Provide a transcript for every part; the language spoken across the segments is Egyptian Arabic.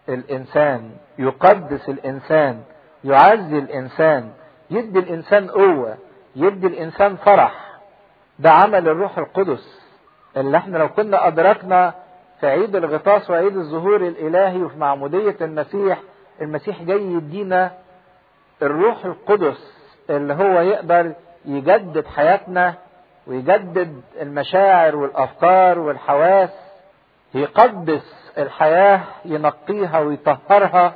الانسان يقدس الانسان يعزي الانسان يدي الانسان قوه يدي الانسان فرح ده عمل الروح القدس اللي احنا لو كنا ادركنا في عيد الغطاس وعيد الظهور الالهي وفي معموديه المسيح المسيح جاي يدينا الروح القدس اللي هو يقدر يجدد حياتنا ويجدد المشاعر والافكار والحواس يقدس الحياه ينقيها ويطهرها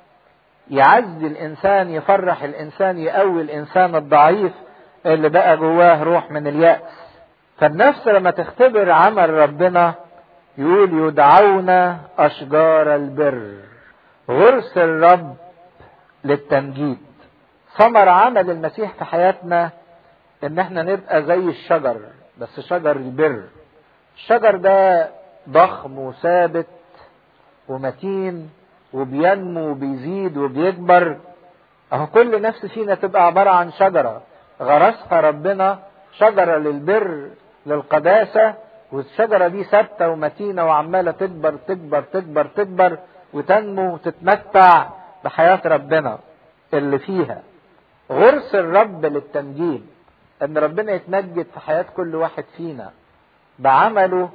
يعزي الانسان يفرح الانسان يقوي الانسان الضعيف اللي بقى جواه روح من اليأس فالنفس لما تختبر عمل ربنا يقول يدعون اشجار البر غرس الرب للتمجيد ثمر عمل المسيح في حياتنا ان احنا نبقى زي الشجر بس شجر البر الشجر ده ضخم وثابت ومتين وبينمو وبيزيد وبيكبر اهو كل نفس فينا تبقى عبارة عن شجرة غرسها ربنا شجرة للبر للقداسة والشجرة دي ثابتة ومتينة وعمالة تكبر تكبر تكبر تكبر وتنمو وتتمتع بحياة ربنا اللي فيها غرس الرب للتمجيد ان ربنا يتمجد في حياة كل واحد فينا بعمله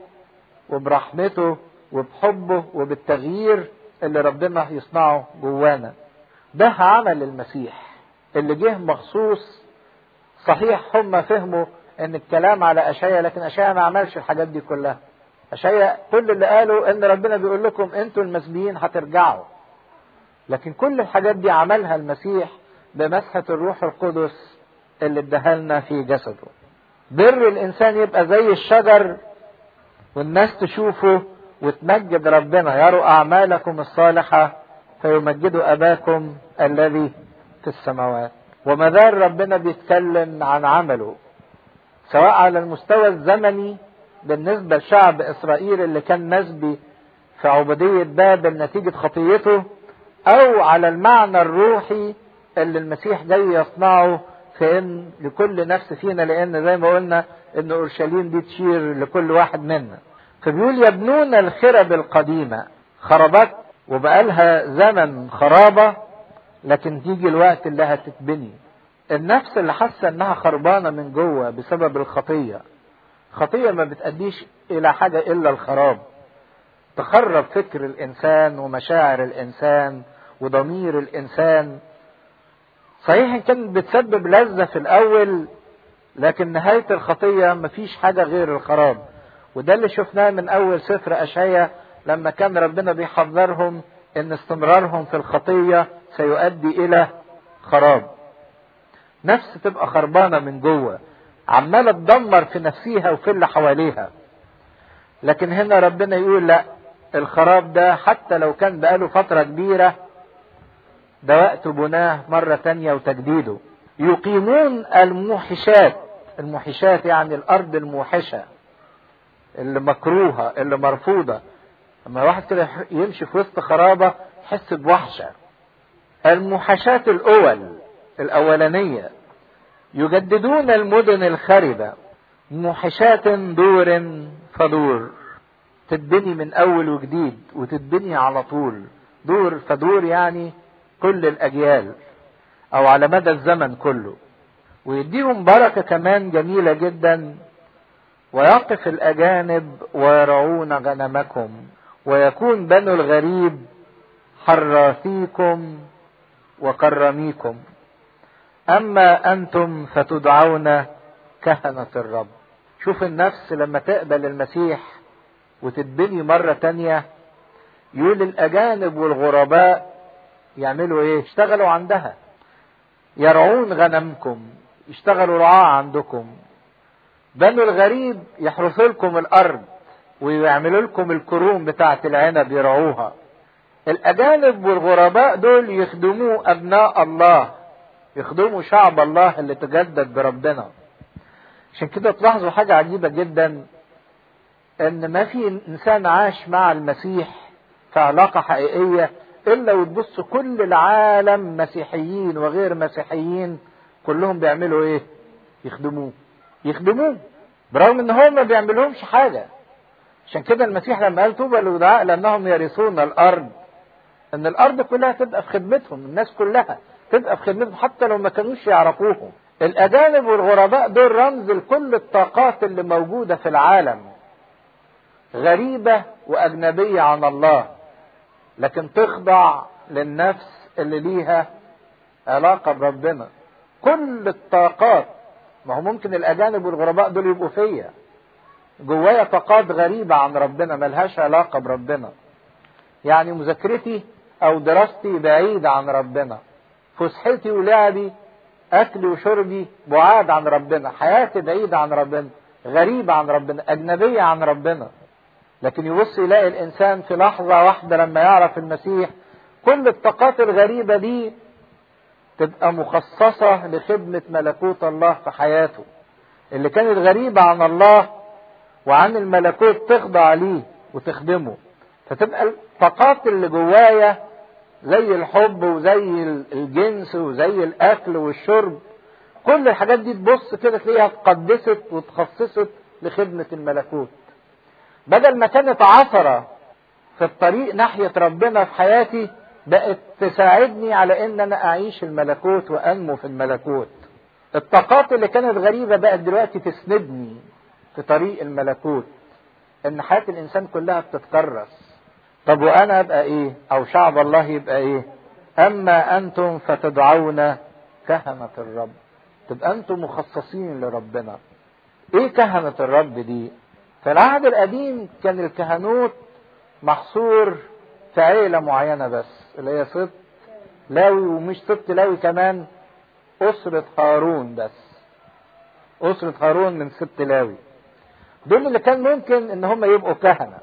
وبرحمته وبحبه وبالتغيير اللي ربنا يصنعه جوانا ده عمل المسيح اللي جه مخصوص صحيح هم فهموا ان الكلام على اشعيا لكن اشعيا ما عملش الحاجات دي كلها اشعيا كل اللي قالوا ان ربنا بيقول لكم انتوا المسبيين هترجعوا لكن كل الحاجات دي عملها المسيح بمسحة الروح القدس اللي اداها لنا في جسده بر الانسان يبقى زي الشجر والناس تشوفه وتمجد ربنا يروا اعمالكم الصالحة فيمجدوا اباكم الذي في السماوات وما زال ربنا بيتكلم عن عمله سواء على المستوى الزمني بالنسبة لشعب إسرائيل اللي كان نسبي في عبودية بابل نتيجة خطيته أو على المعنى الروحي اللي المسيح جاي يصنعه في إن لكل نفس فينا لأن زي ما قلنا إن أورشليم دي تشير لكل واحد منا فبيقول يبنون الخرب القديمة خربات وبقالها زمن خرابة لكن تيجي الوقت اللي هتتبني النفس اللي حاسه انها خربانه من جوه بسبب الخطيه خطيه ما بتأديش الى حاجه الا الخراب تخرب فكر الانسان ومشاعر الانسان وضمير الانسان صحيح ان كانت بتسبب لذه في الاول لكن نهايه الخطيه مفيش حاجه غير الخراب وده اللي شفناه من اول سفر اشعيا لما كان ربنا بيحذرهم ان استمرارهم في الخطيه سيؤدي الى خراب نفس تبقى خربانه من جوه عماله تدمر في نفسيها وفي اللي حواليها لكن هنا ربنا يقول لا الخراب ده حتى لو كان بقاله فتره كبيره ده وقت بناه مرة تانية وتجديده يقيمون الموحشات الموحشات يعني الأرض الموحشة اللي مكروهة اللي مرفوضة لما واحد كده يمشي في وسط خرابة يحس بوحشة الموحشات الأول الأولانية يجددون المدن الخربة موحشات دور فدور تتبني من أول وجديد وتتبني على طول دور فدور يعني كل الأجيال أو على مدى الزمن كله ويديهم بركة كمان جميلة جدا ويقف الأجانب ويرعون غنمكم ويكون بنو الغريب حراثيكم وكرميكم أما أنتم فتدعون كهنة الرب شوف النفس لما تقبل المسيح وتتبني مرة تانية يقول الأجانب والغرباء يعملوا إيه؟ يشتغلوا عندها يرعون غنمكم يشتغلوا رعاة عندكم بنو الغريب يحرثوا لكم الأرض ويعملوا لكم الكروم بتاعة العنب يرعوها الأجانب والغرباء دول يخدموا أبناء الله يخدموا شعب الله اللي تجدد بربنا عشان كده تلاحظوا حاجة عجيبة جدا ان ما في انسان عاش مع المسيح في علاقة حقيقية الا وتبص كل العالم مسيحيين وغير مسيحيين كلهم بيعملوا ايه يخدموه يخدموه برغم ان هم ما بيعملهمش حاجة عشان كده المسيح لما قال طوبى للودعاء لانهم يرثون الارض ان الارض كلها تبقى في خدمتهم الناس كلها تبقى في خدمتهم حتى لو ما كانوش يعرفوهم الاجانب والغرباء دول رمز لكل الطاقات اللي موجودة في العالم غريبة واجنبية عن الله لكن تخضع للنفس اللي ليها علاقة بربنا كل الطاقات ما هو ممكن الاجانب والغرباء دول يبقوا فيا جوايا طاقات غريبة عن ربنا ملهاش علاقة بربنا يعني مذاكرتي او دراستي بعيدة عن ربنا فسحتي ولعبي اكلي وشربي بعاد عن ربنا حياتي بعيدة عن ربنا غريبة عن ربنا اجنبية عن ربنا لكن يبص يلاقي الانسان في لحظة واحدة لما يعرف المسيح كل الطاقات الغريبة دي تبقى مخصصة لخدمة ملكوت الله في حياته اللي كانت غريبة عن الله وعن الملكوت تخضع ليه وتخدمه فتبقى الطاقات اللي جوايا زي الحب وزي الجنس وزي الاكل والشرب كل الحاجات دي تبص كده تلاقيها اتقدست وتخصصت لخدمة الملكوت بدل ما كانت عثرة في الطريق ناحية ربنا في حياتي بقت تساعدني على ان انا اعيش الملكوت وانمو في الملكوت الطاقات اللي كانت غريبة بقت دلوقتي تسندني في طريق الملكوت ان حياة الانسان كلها بتتكرس طب وانا ابقى ايه او شعب الله يبقى ايه اما انتم فتدعون كهنة الرب تبقى انتم مخصصين لربنا ايه كهنة الرب دي في العهد القديم كان الكهنوت محصور في عيلة معينة بس اللي هي سبط لاوي ومش سبط لاوي كمان أسرة هارون بس أسرة هارون من سبط لاوي دول اللي كان ممكن ان هم يبقوا كهنة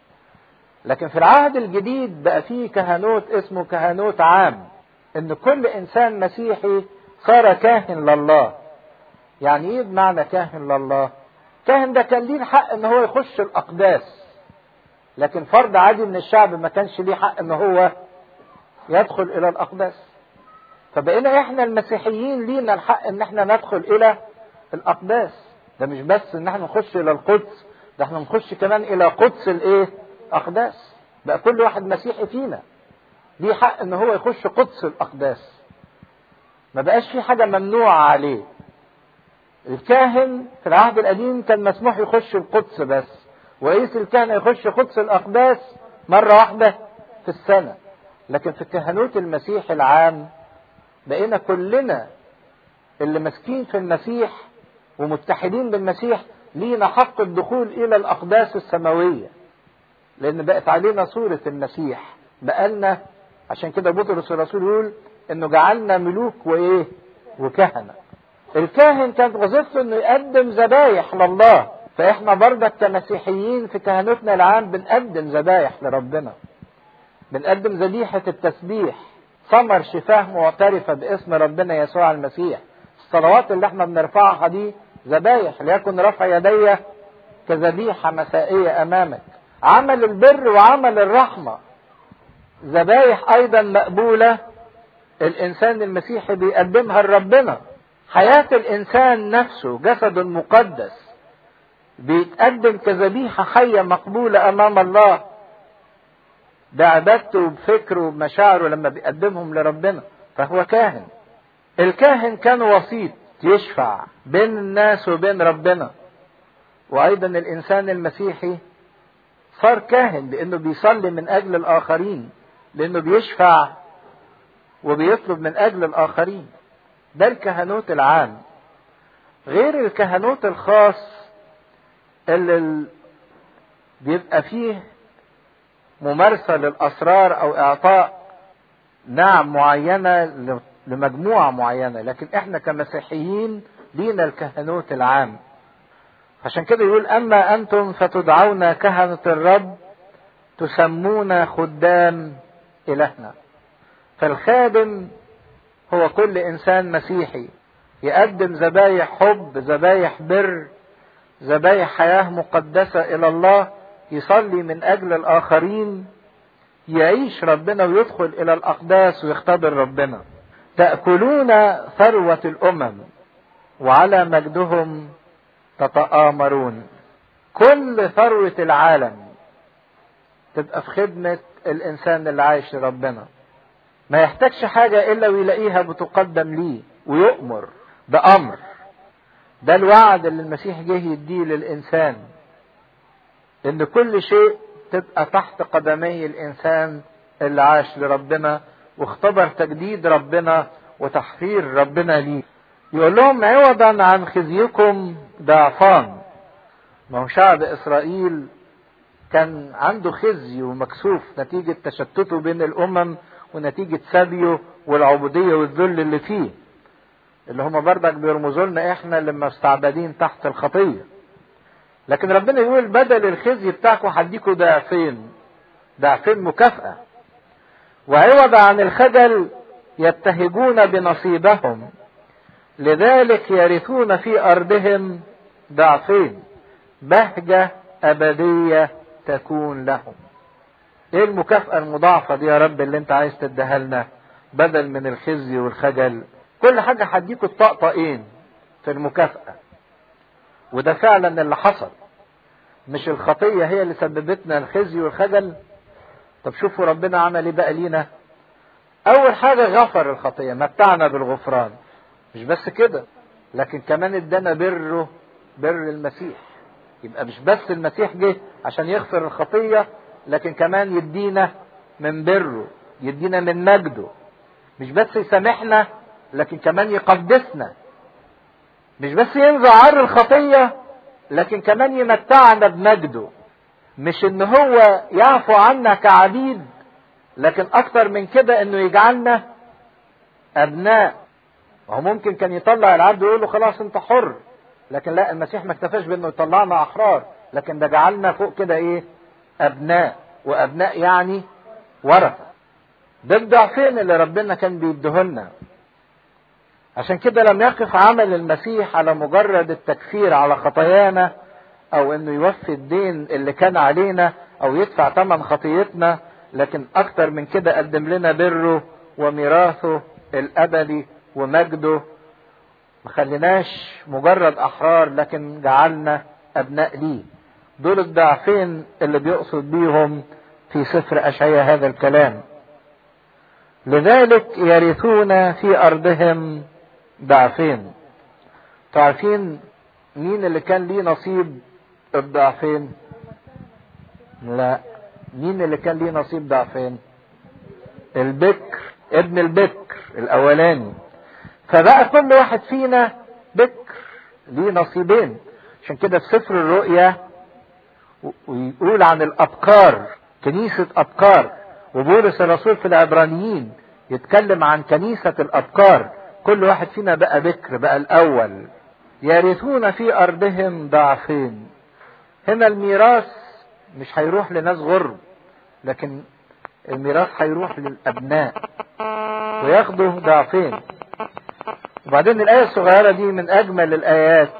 لكن في العهد الجديد بقى فيه كهنوت اسمه كهنوت عام ان كل انسان مسيحي صار كاهن لله يعني ايه بمعنى كاهن لله كاهن ده كان ليه الحق ان هو يخش الاقداس لكن فرد عادي من الشعب ما كانش ليه حق ان هو يدخل الى الاقداس فبقينا احنا المسيحيين لينا الحق ان احنا ندخل الى الاقداس ده مش بس ان احنا نخش الى القدس ده احنا نخش كمان الى قدس الايه اقداس بقى كل واحد مسيحي فينا ليه حق ان هو يخش قدس الاقداس ما بقاش في حاجه ممنوعه عليه الكاهن في العهد القديم كان مسموح يخش القدس بس ورئيس الكهنه يخش قدس الاقداس مره واحده في السنه لكن في الكهنوت المسيحي العام بقينا كلنا اللي ماسكين في المسيح ومتحدين بالمسيح لينا حق الدخول الى الاقداس السماويه لان بقت علينا صوره المسيح بقالنا عشان كده بطرس الرسول يقول انه جعلنا ملوك وايه وكهنه الكاهن كانت وظيفته انه يقدم ذبايح لله فاحنا برضك كمسيحيين في كهنوتنا العام بنقدم ذبايح لربنا بنقدم ذبيحة التسبيح ثمر شفاه معترفة باسم ربنا يسوع المسيح الصلوات اللي احنا بنرفعها دي ذبايح ليكن رفع يدي كذبيحة مسائية أمامك عمل البر وعمل الرحمة ذبايح أيضا مقبولة الإنسان المسيحي بيقدمها لربنا حياة الإنسان نفسه جسد مقدس بيتقدم كذبيحة حية مقبولة أمام الله بعبادته وبفكره وبمشاعره لما بيقدمهم لربنا فهو كاهن الكاهن كان وسيط يشفع بين الناس وبين ربنا وايضا الانسان المسيحي صار كاهن لانه بيصلي من اجل الاخرين لانه بيشفع وبيطلب من اجل الاخرين ده الكهنوت العام غير الكهنوت الخاص اللي بيبقى فيه ممارسة للأسرار أو إعطاء نعم معينة لمجموعة معينة لكن إحنا كمسيحيين لينا الكهنوت العام عشان كده يقول أما أنتم فتدعون كهنة الرب تسمون خدام إلهنا فالخادم هو كل إنسان مسيحي يقدم ذبايح حب ذبايح بر ذبايح حياة مقدسة إلى الله يصلي من أجل الآخرين يعيش ربنا ويدخل إلى الأقداس ويختبر ربنا تأكلون ثروة الأمم وعلى مجدهم تتآمرون كل ثروة العالم تبقى في خدمة الانسان اللي عايش لربنا ما يحتاجش حاجة الا ويلاقيها بتقدم ليه ويؤمر ده امر ده الوعد اللي المسيح جه يديه للانسان ان كل شيء تبقى تحت قدمي الانسان اللي عاش لربنا واختبر تجديد ربنا وتحرير ربنا ليه يقول لهم عوضا عن خزيكم ضعفان ما هو شعب اسرائيل كان عنده خزي ومكسوف نتيجة تشتته بين الامم ونتيجة سبيه والعبودية والذل اللي فيه اللي هم بردك بيرمزوا لنا احنا اللي مستعبدين تحت الخطية لكن ربنا يقول بدل الخزي بتاعكم هديكوا ضعفين ضعفين مكافأة وعوض عن الخجل يبتهجون بنصيبهم لذلك يرثون في أرضهم ضعفين بهجة أبدية تكون لهم ايه المكافأة المضاعفة دي يا رب اللي انت عايز تديها لنا بدل من الخزي والخجل كل حاجة هديكوا الطقطقين في المكافأة وده فعلا اللي حصل مش الخطية هي اللي سببتنا الخزي والخجل طب شوفوا ربنا عمل ايه بقى لينا اول حاجة غفر الخطية متعنا بالغفران مش بس كده لكن كمان ادانا بره بر المسيح يبقى مش بس المسيح جه عشان يغفر الخطية لكن كمان يدينا من بره يدينا من مجده مش بس يسامحنا لكن كمان يقدسنا مش بس ينزع عر الخطية لكن كمان يمتعنا بمجده مش ان هو يعفو عنا كعبيد لكن اكتر من كده انه يجعلنا ابناء وهو ممكن كان يطلع العبد ويقول له خلاص انت حر لكن لا المسيح ما اكتفاش بانه يطلعنا احرار لكن ده جعلنا فوق كده ايه ابناء وابناء يعني ورثه ده الضعفين اللي ربنا كان بيديهولنا عشان كده لم يقف عمل المسيح على مجرد التكفير على خطايانا او انه يوفي الدين اللي كان علينا او يدفع ثمن خطيتنا لكن اكتر من كده قدم لنا بره وميراثه الابدي ومجده ما خليناش مجرد احرار لكن جعلنا ابناء ليه دول الضعفين اللي بيقصد بيهم في سفر اشعياء هذا الكلام لذلك يرثون في ارضهم ضعفين تعرفين مين اللي كان ليه نصيب الضعفين لا مين اللي كان ليه نصيب ضعفين البكر ابن البكر الاولاني فبقى كل واحد فينا بكر ليه نصيبين عشان كده في سفر الرؤيا ويقول عن الابكار كنيسة ابكار وبولس الرسول في العبرانيين يتكلم عن كنيسة الابكار كل واحد فينا بقى بكر بقى الاول يرثون في ارضهم ضعفين هنا الميراث مش هيروح لناس غرب لكن الميراث هيروح للابناء وياخدوا ضعفين وبعدين الآية الصغيرة دي من أجمل الآيات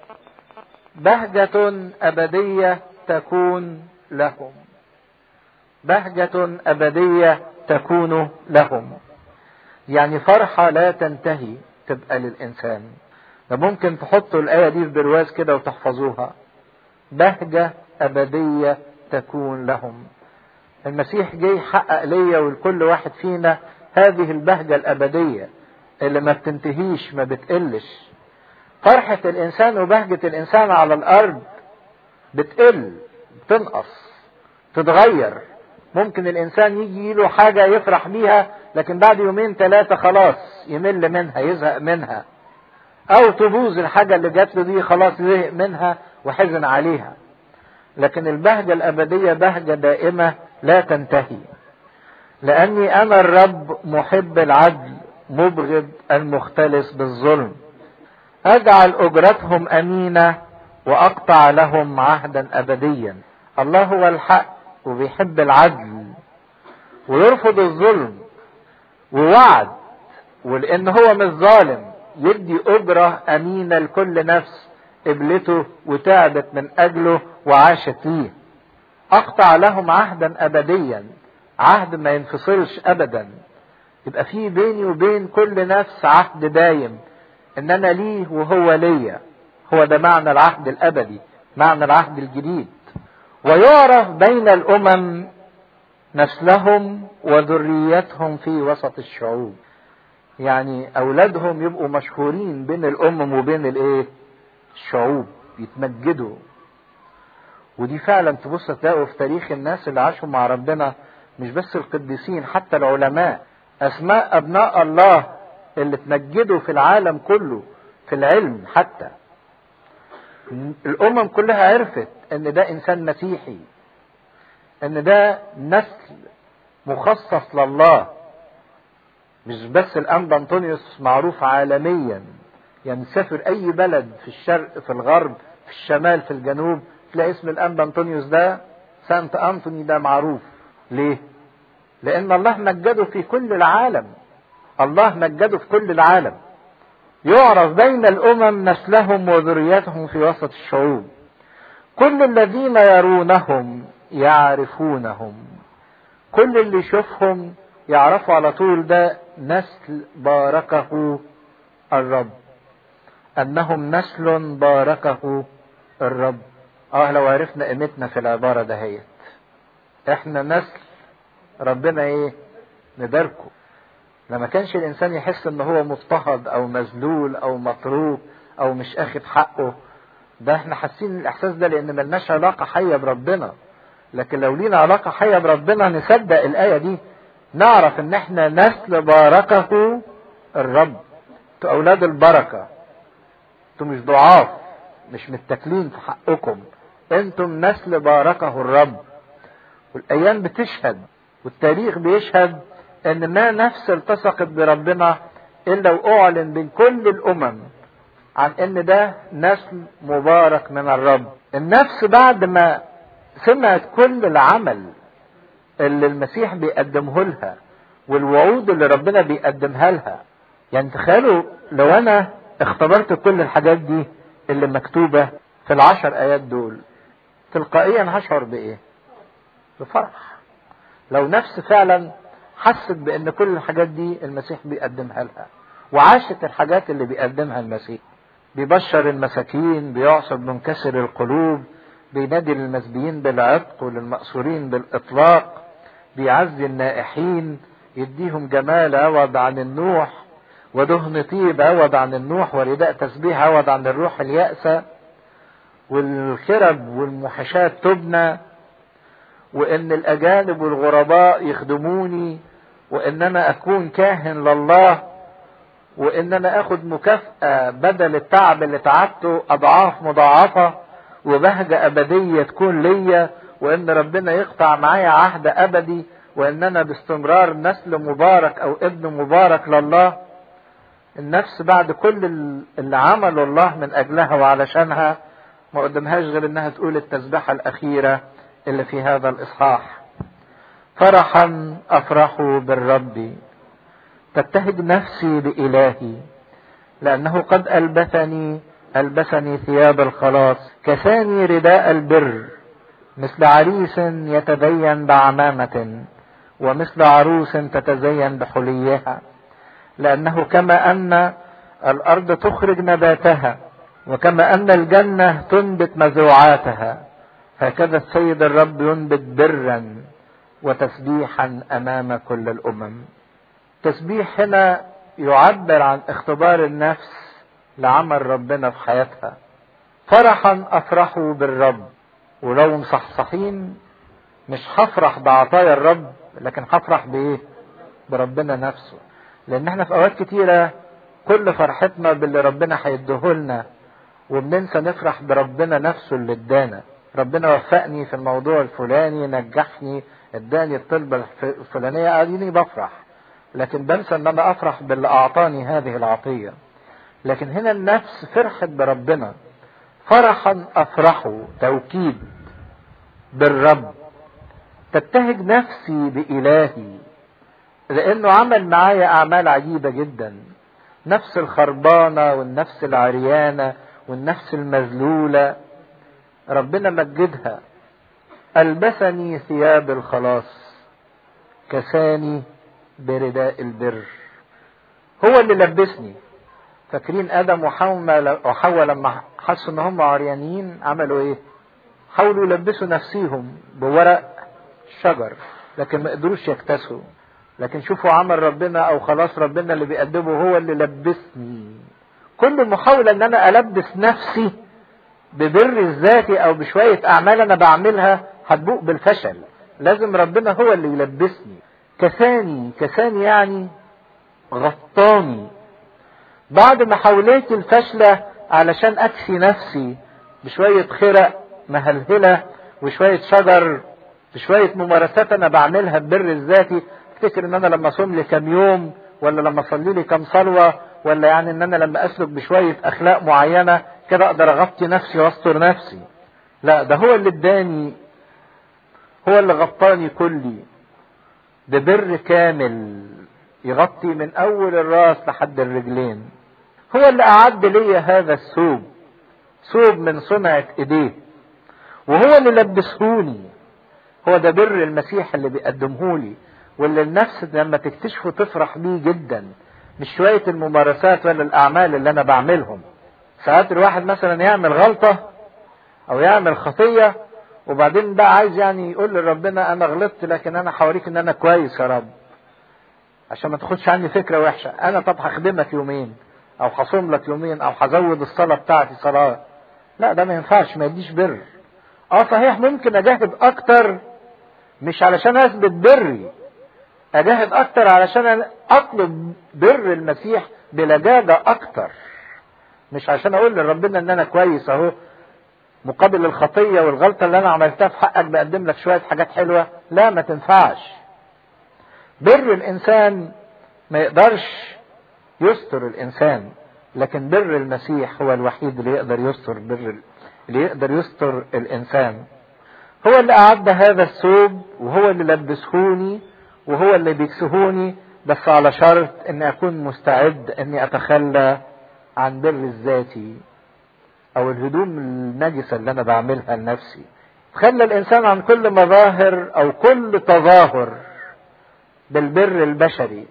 بهجة أبدية تكون لهم بهجة أبدية تكون لهم يعني فرحة لا تنتهي تبقى للإنسان ده ممكن تحطوا الآية دي في برواز كده وتحفظوها بهجة أبدية تكون لهم المسيح جه يحقق ليا ولكل واحد فينا هذه البهجة الأبدية اللي ما بتنتهيش ما بتقلش فرحة الإنسان وبهجة الإنسان على الأرض بتقل بتنقص تتغير ممكن الإنسان يجي له حاجة يفرح بيها لكن بعد يومين ثلاثة خلاص يمل منها يزهق منها أو تبوظ الحاجة اللي جات له دي خلاص زهق منها وحزن عليها لكن البهجة الأبدية بهجة دائمة لا تنتهي لأني أنا الرب محب العدل مبغض المختلس بالظلم اجعل اجرتهم امينه واقطع لهم عهدا ابديا الله هو الحق وبيحب العدل ويرفض الظلم ووعد ولان هو مش ظالم يدي اجره امينه لكل نفس قبلته وتعبت من اجله وعاشت ليه اقطع لهم عهدا ابديا عهد ما ينفصلش ابدا يبقى في بيني وبين كل نفس عهد دايم ان انا ليه وهو ليا هو ده معنى العهد الابدي معنى العهد الجديد ويعرف بين الامم نسلهم وذريتهم في وسط الشعوب يعني اولادهم يبقوا مشهورين بين الامم وبين الايه الشعوب يتمجدوا ودي فعلا تبص تلاقوا في تاريخ الناس اللي عاشوا مع ربنا مش بس القديسين حتى العلماء اسماء ابناء الله اللي تمجدوا في العالم كله في العلم حتى الامم كلها عرفت ان ده انسان مسيحي ان ده نسل مخصص لله مش بس الانبا انطونيوس معروف عالميا يعني سافر اي بلد في الشرق في الغرب في الشمال في الجنوب تلاقي اسم الانبا انطونيوس ده سانت انطوني ده معروف ليه لان الله مجده في كل العالم الله مجده في كل العالم يعرف بين الامم نسلهم وذريتهم في وسط الشعوب كل الذين يرونهم يعرفونهم كل اللي يشوفهم يعرفوا على طول ده نسل باركه الرب انهم نسل باركه الرب اه لو عرفنا قيمتنا في العباره دهيت احنا نسل ربنا ايه نداركه لما كانش الانسان يحس ان هو مضطهد او مذلول او مطروق او مش اخد حقه ده احنا حاسين الاحساس ده لان ملناش علاقه حيه بربنا لكن لو لينا علاقه حيه بربنا نصدق الايه دي نعرف ان احنا نسل باركه الرب انتوا اولاد البركه انتوا مش ضعاف مش متاكلين في حقكم انتم نسل باركه الرب والايام بتشهد والتاريخ بيشهد ان ما نفس التصقت بربنا الا واعلن بين كل الامم عن ان ده نسل مبارك من الرب النفس بعد ما سمعت كل العمل اللي المسيح بيقدمه لها والوعود اللي ربنا بيقدمها لها يعني تخيلوا لو انا اختبرت كل الحاجات دي اللي مكتوبة في العشر ايات دول تلقائيا هشعر بايه بفرح لو نفس فعلا حست بان كل الحاجات دي المسيح بيقدمها لها وعاشت الحاجات اللي بيقدمها المسيح بيبشر المساكين بيعصب منكسر القلوب بينادي للمسبيين بالعتق وللمأسورين بالإطلاق بيعزي النائحين يديهم جمال عوض عن النوح ودهن طيب عوض عن النوح ورداء تسبيح عوض عن الروح اليأسة والخرب والمحشات تبنى وان الاجانب والغرباء يخدموني وان انا اكون كاهن لله وان انا اخد مكافأة بدل التعب اللي تعبته اضعاف مضاعفة وبهجة ابدية تكون ليا وان ربنا يقطع معايا عهد ابدي وان انا باستمرار نسل مبارك او ابن مبارك لله النفس بعد كل اللي عمله الله من اجلها وعلشانها ما قدمهاش غير انها تقول التسبيحة الاخيرة اللي في هذا الاصحاح فرحا افرح بالرب تبتهج نفسي بإلهي لأنه قد ألبسني ألبسني ثياب الخلاص كساني رداء البر مثل عريس يتزين بعمامة ومثل عروس تتزين بحليها لأنه كما أن الأرض تخرج نباتها وكما أن الجنة تنبت مزروعاتها هكذا السيد الرب ينبت برا وتسبيحا أمام كل الأمم التسبيح هنا يعبر عن اختبار النفس لعمل ربنا في حياتها فرحا افرحوا بالرب ولو مصحصحين مش هفرح بعطايا الرب لكن هفرح بايه بربنا نفسه لان احنا في اوقات كتيرة كل فرحتنا باللي ربنا هيديهولنا وبننسى نفرح بربنا نفسه اللي ادانا ربنا وفقني في الموضوع الفلاني نجحني اداني الطلبة الفلانية اديني بفرح لكن بنسى ان انا افرح باللي اعطاني هذه العطية لكن هنا النفس فرحت بربنا فرحا افرحوا توكيد بالرب تبتهج نفسي بإلهي لأنه عمل معايا أعمال عجيبة جدا نفس الخربانة والنفس العريانة والنفس المذلولة ربنا مجدها ألبسني ثياب الخلاص كساني برداء البر هو اللي لبسني فاكرين ادم وحواء وحواء لما حسوا ان هم عريانين عملوا ايه حاولوا يلبسوا نفسيهم بورق شجر لكن ما قدروش يكتسوا لكن شوفوا عمل ربنا او خلاص ربنا اللي بيقدمه هو اللي لبسني كل محاولة ان انا البس نفسي ببر الذاتي او بشوية اعمال انا بعملها هتبوء بالفشل لازم ربنا هو اللي يلبسني كساني كساني يعني غطاني بعد محاولاتي الفاشلة علشان اكفي نفسي بشوية خرق مهلهلة وشوية شجر بشوية ممارسات انا بعملها ببر الذاتي افتكر ان انا لما اصوم لي كام يوم ولا لما اصلي لي كام صلوة ولا يعني ان انا لما اسلك بشوية اخلاق معينة كده اقدر اغطي نفسي واستر نفسي لا ده هو اللي اداني هو اللي غطاني كلي ببر كامل يغطي من اول الراس لحد الرجلين هو اللي اعد لي هذا الثوب ثوب من صنعة ايديه وهو اللي لبسهوني هو ده بر المسيح اللي بيقدمهولي واللي النفس لما تكتشفه تفرح بيه جدا مش شوية الممارسات ولا الأعمال اللي أنا بعملهم ساعات الواحد مثلا يعمل غلطة أو يعمل خطية وبعدين بقى عايز يعني يقول لربنا أنا غلطت لكن أنا حواليك إن أنا كويس يا رب عشان ما تاخدش عني فكرة وحشة أنا طب هخدمك يومين أو هصوم لك يومين أو هزود الصلاة بتاعتي صلاة لا ده ما ينفعش ما يديش بر اه صحيح ممكن اجاهد اكتر مش علشان اثبت بري اجاهد اكتر علشان اطلب بر المسيح بلجاجة اكتر مش عشان اقول لربنا ان انا كويس اهو مقابل الخطية والغلطة اللي انا عملتها في حقك بقدم لك شوية حاجات حلوة لا ما تنفعش بر الانسان ما يقدرش يستر الانسان لكن بر المسيح هو الوحيد اللي يقدر يستر بر اللي يقدر يستر الانسان هو اللي اعد هذا الثوب وهو اللي لبسهوني وهو اللي بيكسهوني بس على شرط اني اكون مستعد اني اتخلى عن بر الذاتي او الهدوم النجسة اللي انا بعملها لنفسي تخلى الانسان عن كل مظاهر او كل تظاهر بالبر البشري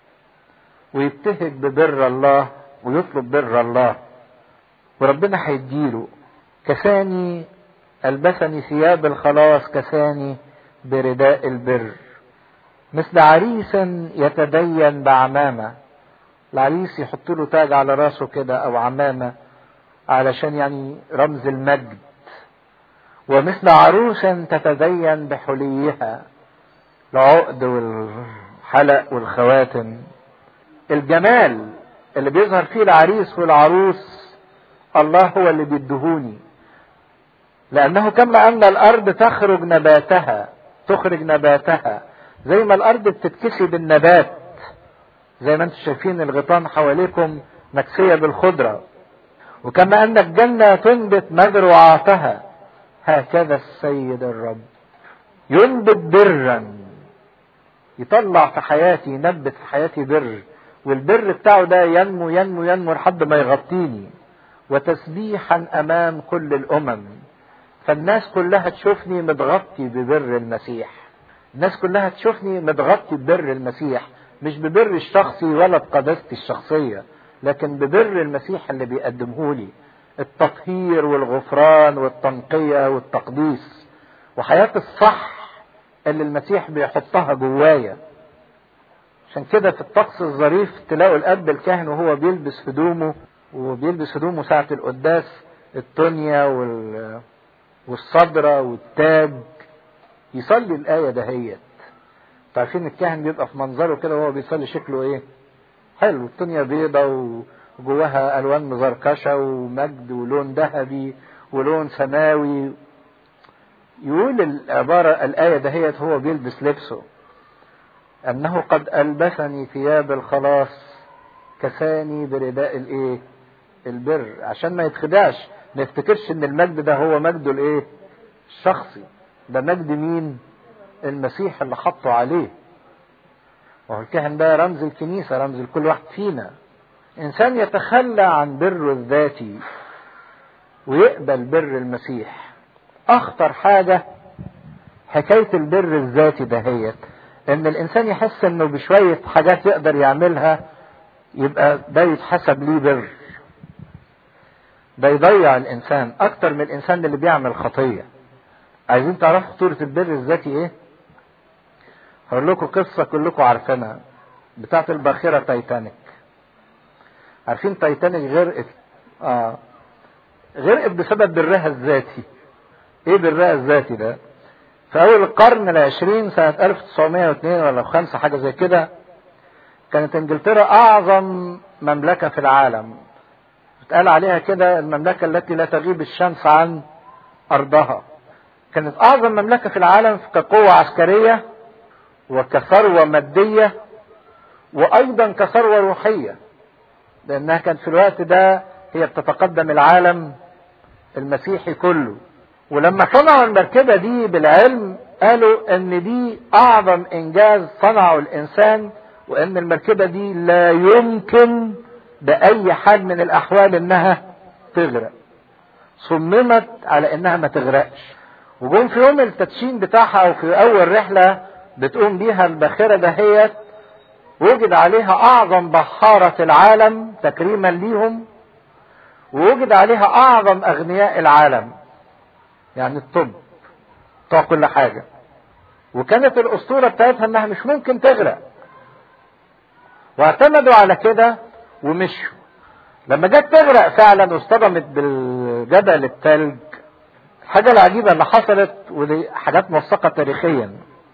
ويبتهج ببر الله ويطلب بر الله وربنا هيديله كساني ألبسني ثياب الخلاص كساني برداء البر مثل عريس يتدين بعمامة العريس يحط له تاج على راسه كده أو عمامة علشان يعني رمز المجد ومثل عروس تتدين بحليها العقد والحلق والخواتم الجمال اللي بيظهر فيه العريس والعروس الله هو اللي بيدهوني لأنه كما أن الأرض تخرج نباتها تخرج نباتها زي ما الأرض بتتكسي بالنبات زي ما انتم شايفين الغيطان حواليكم مكسية بالخضرة وكما أن الجنة تنبت مزروعاتها هكذا السيد الرب ينبت برا يطلع في حياتي ينبت في حياتي بر والبر بتاعه ده ينمو ينمو ينمو لحد ما يغطيني وتسبيحا امام كل الامم فالناس كلها تشوفني متغطي ببر المسيح الناس كلها تشوفني متغطي ببر المسيح مش ببر الشخصي ولا بقداستي الشخصية لكن ببر المسيح اللي بيقدمه لي التطهير والغفران والتنقية والتقديس وحياة الصح اللي المسيح بيحطها جوايا عشان كده في الطقس الظريف تلاقوا الاب الكاهن وهو بيلبس هدومه وبيلبس هدومه ساعة القداس التونيا وال والصدرة والتاج يصلي الآية دهيت عارفين الكاهن بيبقى في منظره كده وهو بيصلي شكله ايه حلو الدنيا بيضة وجواها الوان مزركشة ومجد ولون ذهبي ولون سماوي يقول العبارة الآية دهيت هو بيلبس لبسه أنه قد ألبسني ثياب الخلاص كساني برداء الإيه؟ البر عشان ما يتخدعش ما يفتكرش إن المجد ده هو مجده الإيه؟ الشخصي ده مجد مين؟ المسيح اللي حطه عليه وهو الكاهن ده رمز الكنيسة رمز لكل واحد فينا إنسان يتخلى عن بره الذاتي ويقبل بر المسيح أخطر حاجة حكاية البر الذاتي دهيت ان الانسان يحس انه بشوية حاجات يقدر يعملها يبقى ده يتحسب ليه بر ده يضيع الانسان اكتر من الانسان اللي بيعمل خطية عايزين تعرفوا خطورة البر الذاتي ايه هقول لكم قصة كلكم عارفينها بتاعت الباخرة تايتانيك عارفين تايتانيك غرقت اه غرقت بسبب برها الذاتي ايه برها الذاتي ده في اول القرن العشرين سنة 1902 ولا خمسة حاجة زي كده كانت انجلترا اعظم مملكة في العالم اتقال عليها كده المملكة التي لا تغيب الشمس عن ارضها كانت اعظم مملكة في العالم كقوة عسكرية وكثروة مادية وايضا كثروة روحية لانها كانت في الوقت ده هي بتتقدم العالم المسيحي كله ولما صنعوا المركبة دي بالعلم قالوا ان دي اعظم انجاز صنعه الانسان وان المركبة دي لا يمكن باي حال من الاحوال انها تغرق صممت على انها ما تغرقش وجم في يوم التدشين بتاعها او في اول رحلة بتقوم بيها الباخرة دهيت وجد عليها اعظم بحارة العالم تكريما ليهم ووجد عليها اعظم اغنياء العالم يعني الطب بتوع كل حاجة وكانت الاسطورة بتاعتها انها مش ممكن تغرق واعتمدوا على كده ومشوا لما جت تغرق فعلا واصطدمت بالجبل التلج الحاجة العجيبة اللي حصلت ودي حاجات موثقة تاريخيا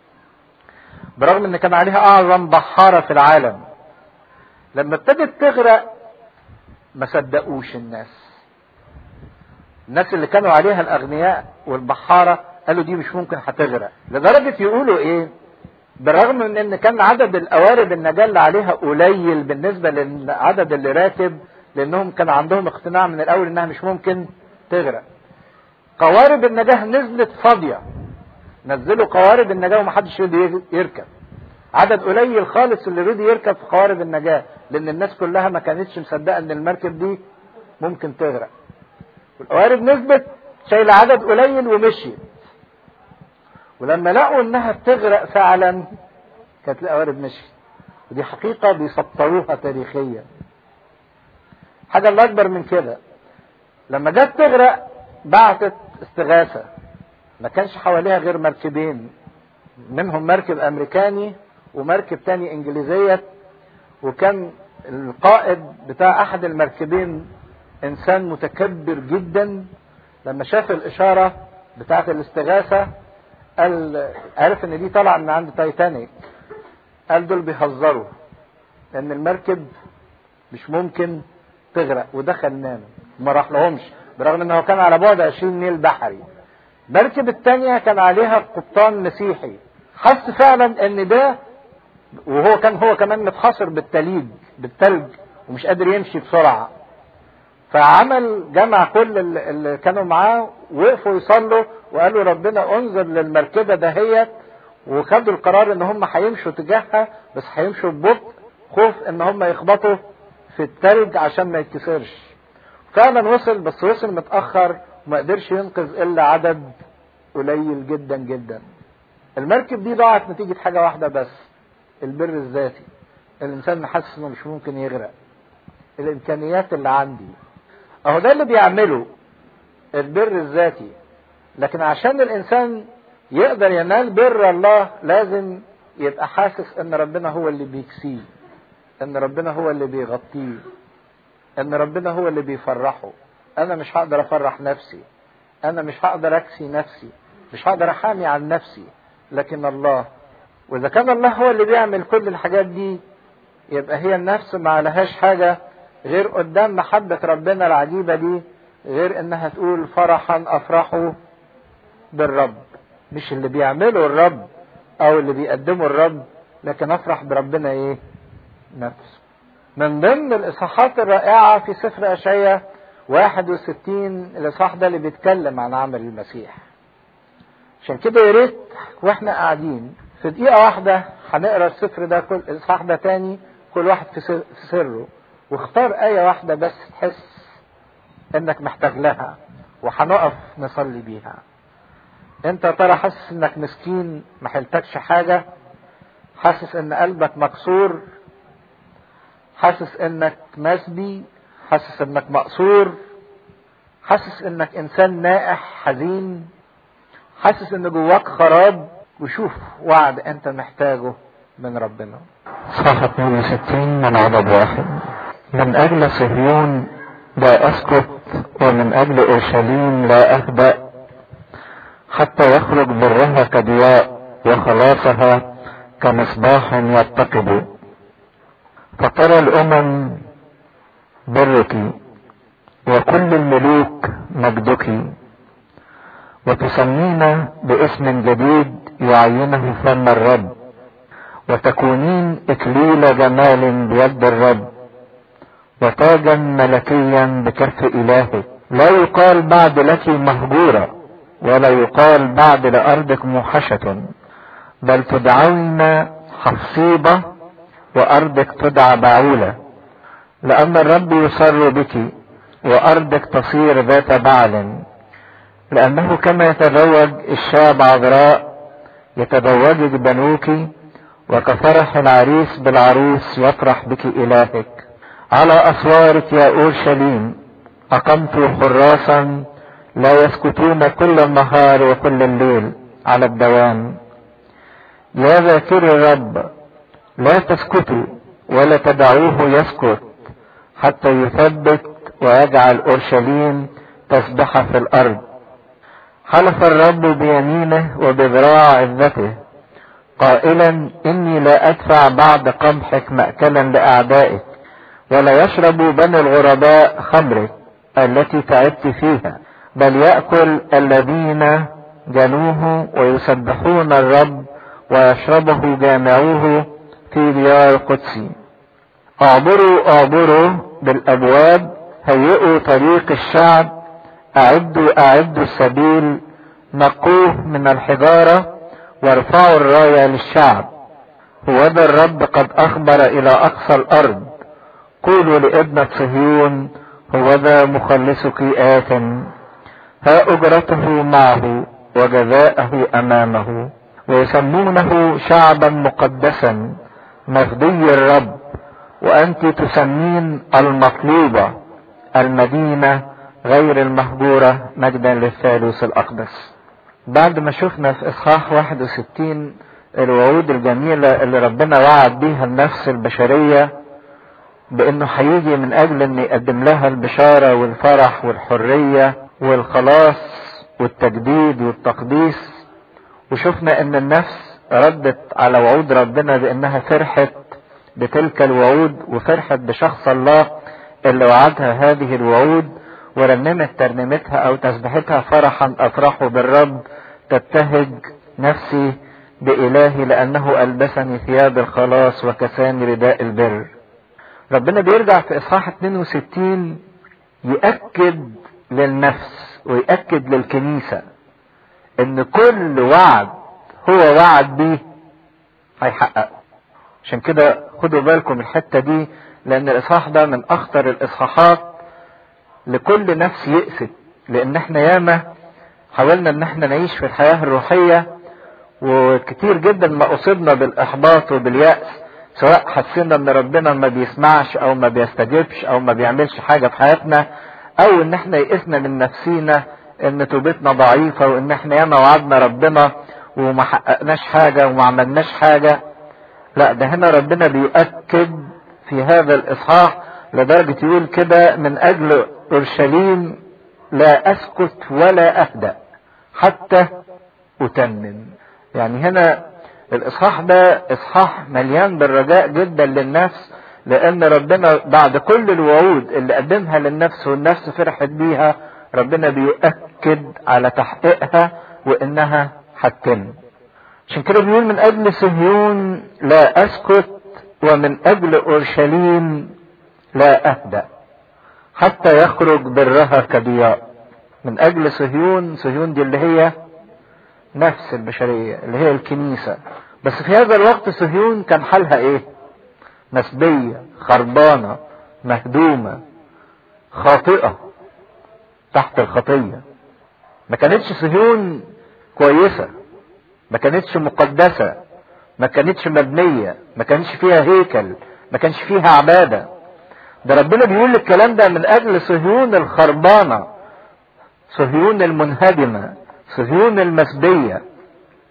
برغم ان كان عليها اعظم بحارة في العالم لما ابتدت تغرق ما صدقوش الناس الناس اللي كانوا عليها الاغنياء والبحارة قالوا دي مش ممكن هتغرق لدرجة يقولوا ايه بالرغم من ان كان عدد القوارب النجاة اللي عليها قليل بالنسبة للعدد اللي راكب لانهم كان عندهم اقتناع من الاول انها مش ممكن تغرق قوارب النجاة نزلت فاضية نزلوا قوارب النجاة ومحدش رضي يركب عدد قليل خالص اللي رضي يركب في قوارب النجاة لان الناس كلها ما كانتش مصدقة ان المركب دي ممكن تغرق والقوارب نزلت شايلة عدد قليل ومشيت ولما لقوا انها بتغرق فعلا كانت القوارب مشيت ودي حقيقة بيسطروها تاريخيا حاجة اللي اكبر من كده لما جت تغرق بعتت استغاثة ما كانش حواليها غير مركبين منهم مركب امريكاني ومركب تاني انجليزية وكان القائد بتاع احد المركبين انسان متكبر جدا لما شاف الاشارة بتاعت الاستغاثة قال عرف ان دي طالعة من عند تايتانيك قال دول بيهزروا لان المركب مش ممكن تغرق ودخل نام ما راح لهمش برغم انه كان على بعد 20 ميل بحري المركب الثانية كان عليها قبطان مسيحي حس فعلا ان ده وهو كان هو كمان متحاصر بالتليج بالتلج ومش قادر يمشي بسرعة فعمل جمع كل اللي كانوا معاه وقفوا يصلوا وقالوا ربنا انظر للمركبة دهيت وخدوا القرار ان هم هيمشوا تجاهها بس هيمشوا ببطء خوف ان هم يخبطوا في التلج عشان ما يتكسرش فعلا وصل بس وصل متأخر وما قدرش ينقذ الا عدد قليل جدا جدا المركب دي ضاعت نتيجة حاجة واحدة بس البر الذاتي الانسان حاسس انه مش ممكن يغرق الامكانيات اللي عندي اهو ده اللي بيعمله البر الذاتي لكن عشان الانسان يقدر ينال بر الله لازم يبقى حاسس ان ربنا هو اللي بيكسيه ان ربنا هو اللي بيغطيه ان ربنا هو اللي بيفرحه انا مش هقدر افرح نفسي انا مش هقدر اكسي نفسي مش هقدر احامي عن نفسي لكن الله واذا كان الله هو اللي بيعمل كل الحاجات دي يبقى هي النفس ما لهاش حاجة غير قدام محبة ربنا العجيبة دي غير انها تقول فرحا افرحوا بالرب مش اللي بيعمله الرب او اللي بيقدمه الرب لكن افرح بربنا ايه نفسه من ضمن الاصحاحات الرائعة في سفر اشعياء 61 الاصحاح ده اللي بيتكلم عن عمل المسيح عشان كده يا ريت واحنا قاعدين في دقيقة واحدة هنقرا السفر ده كل الاصحاح ده تاني كل واحد في سره واختار آية واحدة بس تحس انك محتاج لها وهنقف نصلي بيها انت ترى حاسس انك مسكين ما حلتكش حاجة حاسس ان قلبك مكسور حاسس انك مسبي حاسس انك مقصور حاسس انك انسان نائح حزين حاسس ان جواك خراب وشوف وعد انت محتاجه من ربنا صفحة 62 من عدد واحد من أجل صهيون لا أسكت ومن أجل أورشليم لا أهدأ حتى يخرج برها كضياء وخلاصها كمصباح يتقد فترى الأمم برك وكل الملوك مجدك وتسمين باسم جديد يعينه فم الرب وتكونين اكليل جمال بيد الرب وتاجا ملكيا بكف الهك لا يقال بعد لك مهجورة ولا يقال بعد لأرضك موحشة بل تدعون حصيبة وأرضك تدعى بعولة لأن الرب يسر بك وأرضك تصير ذات بعل لأنه كما يتزوج الشاب عذراء يتزوجك بنوك وكفرح العريس بالعروس يفرح بك إلهك على أسوارك يا أورشليم أقمت حراسا لا يسكتون كل النهار وكل الليل على الدوام يا ذاكر الرب لا تسكتوا ولا تدعوه يسكت حتى يثبت ويجعل أورشليم تسبح في الأرض حلف الرب بيمينه وبذراع عزته قائلا إني لا أدفع بعد قمحك مأكلا لأعدائك ولا يشرب بني الغرباء خمرك التي تعبت فيها بل يأكل الذين جنوه ويسبحون الرب ويشربه جامعوه في ديار قدسي اعبروا اعبروا بالابواب هيئوا طريق الشعب اعدوا اعدوا السبيل نقوه من الحجارة وارفعوا الراية للشعب هو ذا الرب قد اخبر الى اقصى الارض قولوا لابنة صهيون هو ذا مخلصك آت ها اجرته معه وجزاءه امامه ويسمونه شعبا مقدسا مفدي الرب وانت تسمين المطلوبة المدينة غير المهجورة مجدا للثالوث الاقدس بعد ما شفنا في اصحاح 61 الوعود الجميلة اللي ربنا وعد بيها النفس البشرية بانه هيجي من اجل ان يقدم لها البشارة والفرح والحرية والخلاص والتجديد والتقديس وشفنا ان النفس ردت على وعود ربنا بانها فرحت بتلك الوعود وفرحت بشخص الله اللي وعدها هذه الوعود ورنمت ترنيمتها او تسبحتها فرحا افرح بالرب تبتهج نفسي بإلهي لأنه ألبسني ثياب الخلاص وكساني رداء البر ربنا بيرجع في إصحاح 62 يأكد للنفس ويأكد للكنيسة إن كل وعد هو وعد بيه هيحققه عشان كده خدوا بالكم الحتة دي لأن الإصحاح ده من أخطر الإصحاحات لكل نفس يأست لأن احنا ياما حاولنا إن احنا نعيش في الحياة الروحية وكتير جدا ما أصبنا بالإحباط وباليأس سواء حسينا ان ربنا ما بيسمعش او ما بيستجيبش او ما بيعملش حاجة في حياتنا او ان احنا يئسنا من نفسينا ان توبتنا ضعيفة وان احنا ياما وعدنا ربنا وما حققناش حاجة وما عملناش حاجة لا ده هنا ربنا بيؤكد في هذا الاصحاح لدرجة يقول كده من اجل اورشليم لا اسكت ولا اهدأ حتى اتمم يعني هنا الاصحاح ده اصحاح مليان بالرجاء جدا للنفس لان ربنا بعد كل الوعود اللي قدمها للنفس والنفس فرحت بيها ربنا بيؤكد على تحقيقها وانها هتتم عشان كده بيقول من اجل صهيون لا اسكت ومن اجل اورشليم لا اهدأ حتى يخرج برها كضياء من اجل صهيون صهيون دي اللي هي نفس البشرية اللي هي الكنيسة بس في هذا الوقت صهيون كان حالها ايه مسبية خربانة مهدومة خاطئة تحت الخطية ما كانتش صهيون كويسة ما كانتش مقدسة ما كانتش مبنية ما كانش فيها هيكل ما كانش فيها عبادة ده ربنا بيقول الكلام ده من اجل صهيون الخربانة صهيون المنهدمة صهيون المسبية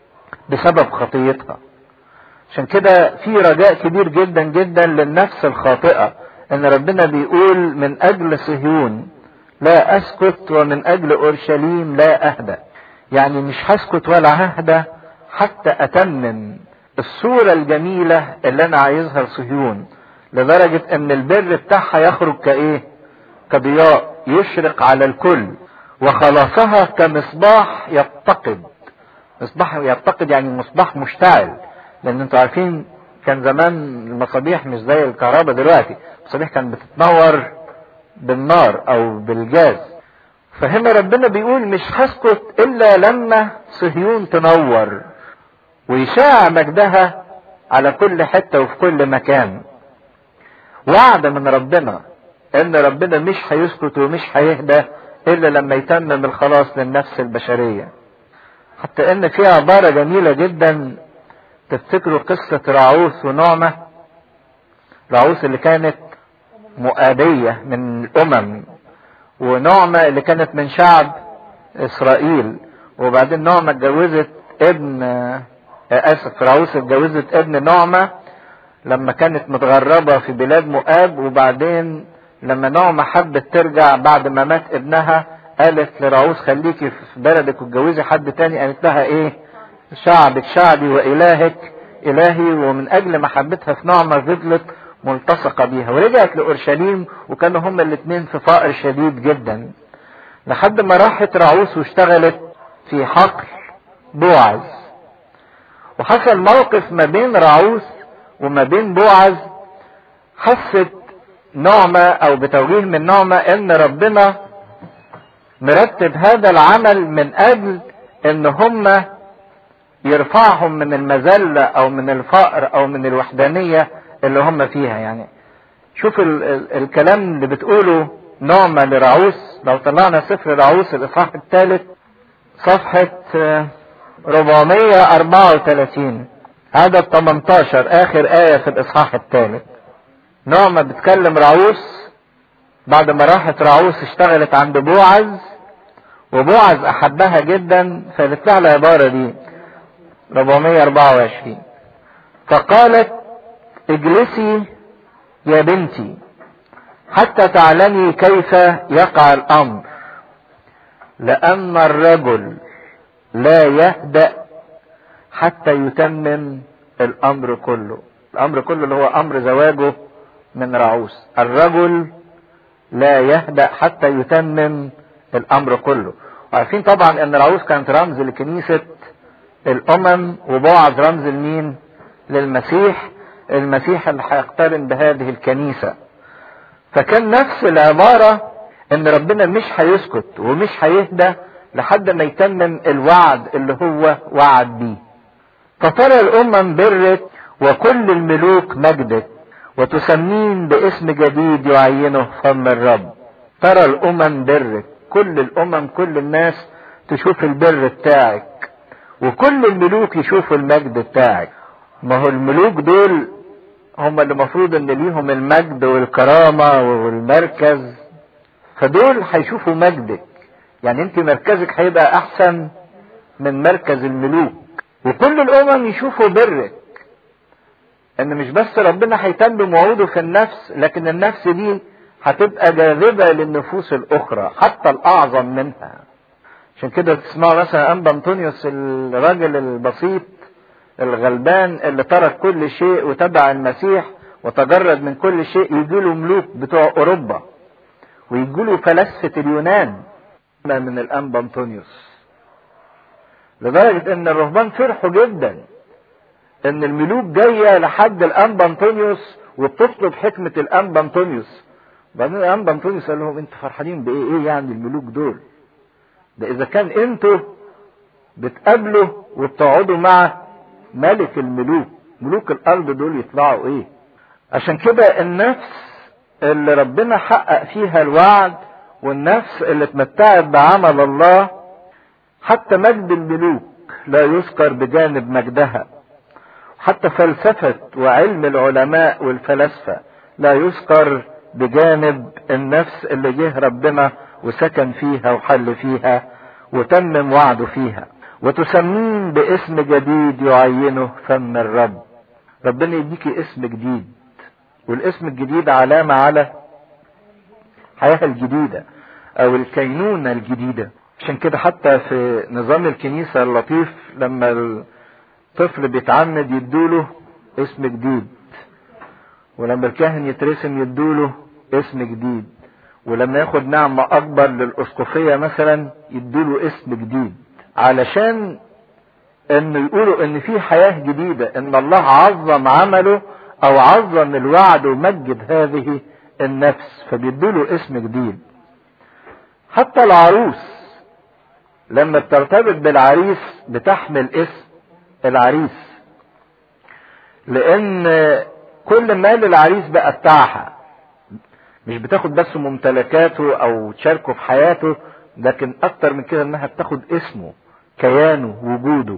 بسبب خطيتها عشان كده في رجاء كبير جدا جدا للنفس الخاطئة ان ربنا بيقول من اجل صهيون لا اسكت ومن اجل اورشليم لا اهدأ يعني مش هسكت ولا ههدى حتى اتمم الصورة الجميلة اللي انا عايزها لصهيون لدرجة ان البر بتاعها يخرج كايه كضياء يشرق على الكل وخلاصها كمصباح يتقد مصباح يتقد يعني مصباح مشتعل لان انتوا عارفين كان زمان المصابيح مش زي الكهرباء دلوقتي المصابيح كانت بتتنور بالنار او بالجاز فهنا ربنا بيقول مش هسكت الا لما صهيون تنور ويشاع مجدها على كل حته وفي كل مكان وعد من ربنا ان ربنا مش هيسكت ومش هيهدى الا لما يتمم الخلاص للنفس البشريه حتى ان في عباره جميله جدا تفتكروا قصه راعوث ونعمه راعوث اللي كانت مؤابيه من الامم ونعمه اللي كانت من شعب اسرائيل وبعدين نعمه اتجوزت ابن اسف راعوث اتجوزت ابن نعمه لما كانت متغربه في بلاد مؤاب وبعدين لما نعمة حبت ترجع بعد ما مات ابنها قالت لراعوث خليكي في بلدك واتجوزي حد تاني قالت لها ايه شعبك شعبي والهك الهي ومن اجل محبتها في نعمة فضلت ملتصقة بيها ورجعت لأورشليم وكانوا هما الاتنين في فقر شديد جدا لحد ما راحت راعوث واشتغلت في حقل بوعز وحصل موقف ما بين راعوث وما بين بوعز حست نعمة او بتوجيه من نعمة ان ربنا مرتب هذا العمل من اجل ان هم يرفعهم من المذلة او من الفقر او من الوحدانية اللي هم فيها يعني شوف ال ال الكلام اللي بتقوله نعمة لرعوس لو طلعنا سفر رعوس الاصحاح الثالث صفحة 434 هذا 18 اخر آية في الاصحاح الثالث نعمة بتكلم راعوس بعد ما راحت راعوس اشتغلت عند بوعز وبوعز احبها جدا فقالت لها العبارة دي 424 فقالت اجلسي يا بنتي حتى تعلمي كيف يقع الامر لان الرجل لا يهدأ حتى يتمم الامر كله الامر كله اللي هو امر زواجه من رعوس الرجل لا يهدأ حتى يتمم الامر كله وعارفين طبعا ان رعوس كانت رمز لكنيسة الامم وبوعز رمز لمين للمسيح المسيح اللي هيقترن بهذه الكنيسة فكان نفس العبارة ان ربنا مش هيسكت ومش هيهدى لحد ما يتمم الوعد اللي هو وعد بيه فترى الامم برت وكل الملوك مجدت وتسمين باسم جديد يعينه فم الرب ترى الامم برك كل الامم كل الناس تشوف البر بتاعك وكل الملوك يشوفوا المجد بتاعك ما هو الملوك دول هم اللي المفروض ان ليهم المجد والكرامة والمركز فدول هيشوفوا مجدك يعني انت مركزك هيبقى احسن من مركز الملوك وكل الامم يشوفوا برك ان مش بس ربنا هيتمم وعوده في النفس لكن النفس دي هتبقى جاذبة للنفوس الاخرى حتى الاعظم منها عشان كده تسمعوا مثلا انبا انطونيوس الراجل البسيط الغلبان اللي ترك كل شيء وتبع المسيح وتجرد من كل شيء يجيله ملوك بتوع اوروبا ويجيله فلاسفة اليونان من الانبا انطونيوس لدرجة ان الرهبان فرحوا جدا ان الملوك جاية لحد الانبا انطونيوس وبتطلب حكمة الانبا انطونيوس بعدين الانبا انطونيوس قال لهم انتوا فرحانين بايه ايه يعني الملوك دول ده اذا كان انتوا بتقابلوا وبتقعدوا مع ملك الملوك ملوك الارض دول يطلعوا ايه عشان كده النفس اللي ربنا حقق فيها الوعد والنفس اللي اتمتعت بعمل الله حتى مجد الملوك لا يذكر بجانب مجدها حتى فلسفة وعلم العلماء والفلاسفة لا يذكر بجانب النفس اللي جه ربنا وسكن فيها وحل فيها وتمم وعده فيها وتسمين باسم جديد يعينه فم الرب ربنا يديكي اسم جديد والاسم الجديد علامة على الحياة الجديدة او الكينونة الجديدة عشان كده حتى في نظام الكنيسة اللطيف لما الطفل بيتعمد يدوله اسم جديد ولما الكاهن يترسم يدوله اسم جديد ولما ياخد نعمة اكبر للاسقفية مثلا يدوله اسم جديد علشان انه يقولوا ان في حياة جديدة ان الله عظم عمله او عظم الوعد ومجد هذه النفس فبيدوله اسم جديد حتى العروس لما بترتبط بالعريس بتحمل اسم العريس لان كل مال العريس بقى بتاعها مش بتاخد بس ممتلكاته او تشاركه في حياته لكن اكتر من كده انها بتاخد اسمه كيانه وجوده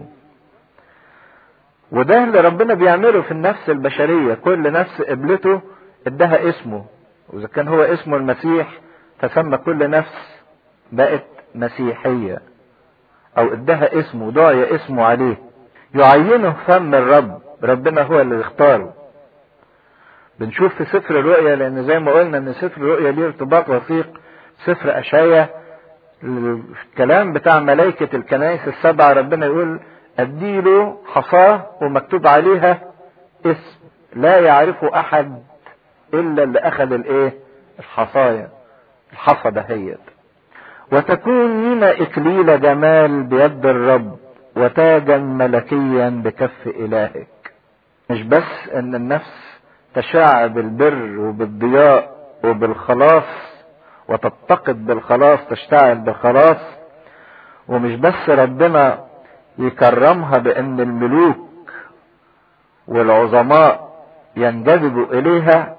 وده اللي ربنا بيعمله في النفس البشرية كل نفس قبلته ادها اسمه واذا كان هو اسمه المسيح فسمى كل نفس بقت مسيحية او ادها اسمه دعي اسمه عليه يعينه فم الرب ربنا هو اللي يختاره بنشوف في سفر الرؤيا لان زي ما قلنا ان سفر الرؤيا ليه ارتباط وثيق سفر اشعيا الكلام بتاع ملائكة الكنائس السبعة ربنا يقول اديله حصاه ومكتوب عليها اسم لا يعرفه احد الا اللي اخذ الايه الحصايا الحصى دهيت وتكون لنا اكليل جمال بيد الرب وتاجا ملكيا بكف الهك مش بس ان النفس تشع بالبر وبالضياء وبالخلاص وتتقد بالخلاص تشتعل بالخلاص ومش بس ربنا يكرمها بان الملوك والعظماء ينجذبوا اليها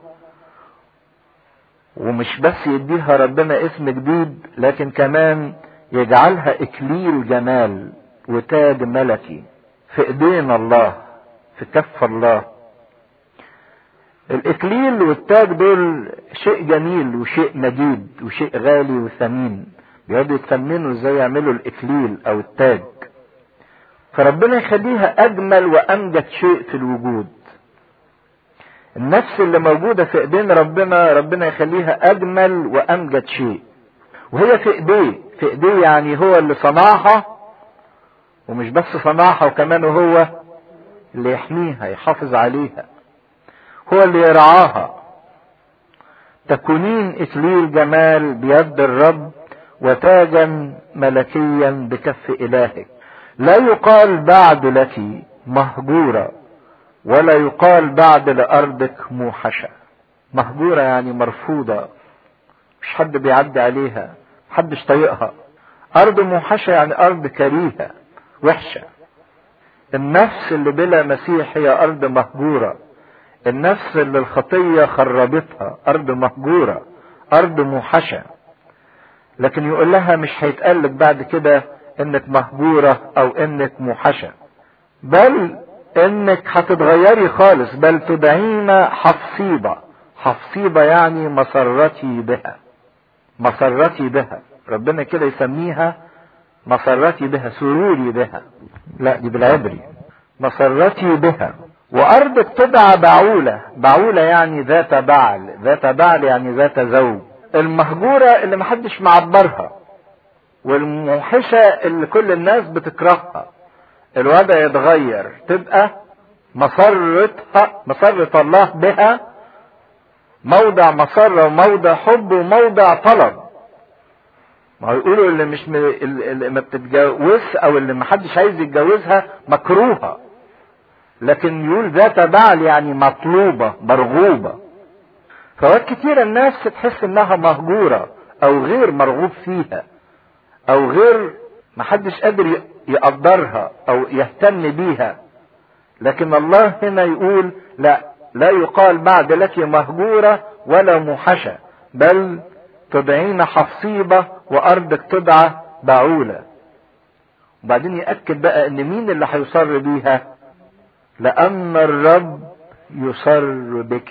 ومش بس يديها ربنا اسم جديد لكن كمان يجعلها اكليل جمال وتاج ملكي في ايدين الله في كف الله الاكليل والتاج دول شيء جميل وشيء مجيد وشيء غالي وثمين بيقعدوا يتثمنوا ازاي يعملوا الاكليل او التاج فربنا يخليها اجمل وامجد شيء في الوجود النفس اللي موجودة في ايدين ربنا ربنا يخليها اجمل وامجد شيء وهي في ايديه في ايديه يعني هو اللي صنعها ومش بس صنعها وكمان هو اللي يحميها يحافظ عليها هو اللي يرعاها تكونين اكليل جمال بيد الرب وتاجا ملكيا بكف الهك لا يقال بعد لك مهجورة ولا يقال بعد لأرضك موحشة مهجورة يعني مرفوضة مش حد بيعدي عليها محدش طايقها أرض موحشة يعني أرض كريهة وحشة النفس اللي بلا مسيح هي أرض مهجورة النفس اللي الخطية خربتها أرض مهجورة أرض موحشة لكن يقول لها مش هيتقالك بعد كده انك مهجورة او انك موحشة بل انك هتتغيري خالص بل تدعين حفصيبة حفصيبة يعني مسرتي بها مسرتي بها ربنا كده يسميها مسرتي بها سروري بها لا دي بالعبري مسرتي بها وارضك تدعى بعولة بعولة يعني ذات بعل ذات بعل يعني ذات زوج المهجورة اللي محدش معبرها والموحشة اللي كل الناس بتكرهها الوضع يتغير تبقى مسرتها مسرة الله بها موضع مسرة وموضع حب وموضع طلب ما هو يقولوا اللي مش م... اللي ما بتتجوز او اللي ما حدش عايز يتجوزها مكروهة لكن يقول ذات بعل يعني مطلوبة مرغوبة فوقت كتير الناس تحس انها مهجورة او غير مرغوب فيها او غير محدش قادر يقدرها او يهتم بيها لكن الله هنا يقول لا لا يقال بعد لك مهجورة ولا موحشة بل تدعين حصيبة وارضك تدعى بعولة وبعدين يأكد بقى ان مين اللي هيصر بيها لأن الرب يصر بك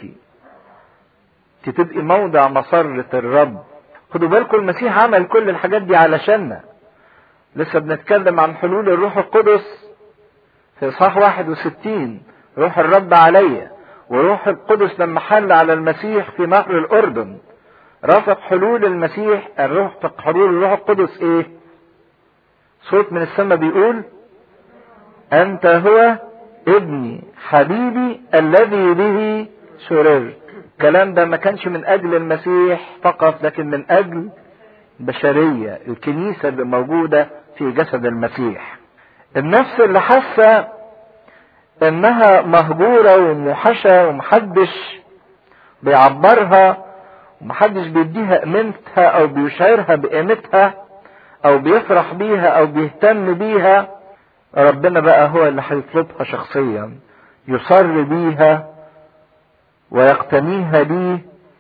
تبقي موضع مسرة الرب خدوا بالكم المسيح عمل كل الحاجات دي علشاننا لسه بنتكلم عن حلول الروح القدس في اصحاح 61 روح الرب عليا وروح القدس لما حل على المسيح في نهر الاردن رافق حلول المسيح الروح حلول الروح القدس ايه صوت من السماء بيقول انت هو ابني حبيبي الذي به سررت الكلام ده ما كانش من اجل المسيح فقط لكن من اجل بشرية الكنيسة اللي موجودة في جسد المسيح النفس اللي حاسة انها مهجورة وموحشة ومحدش بيعبرها ومحدش بيديها قيمتها او بيشعرها بقيمتها او بيفرح بيها او بيهتم بيها ربنا بقى هو اللي هيطلبها شخصيا يصر بيها ويقتنيها بيه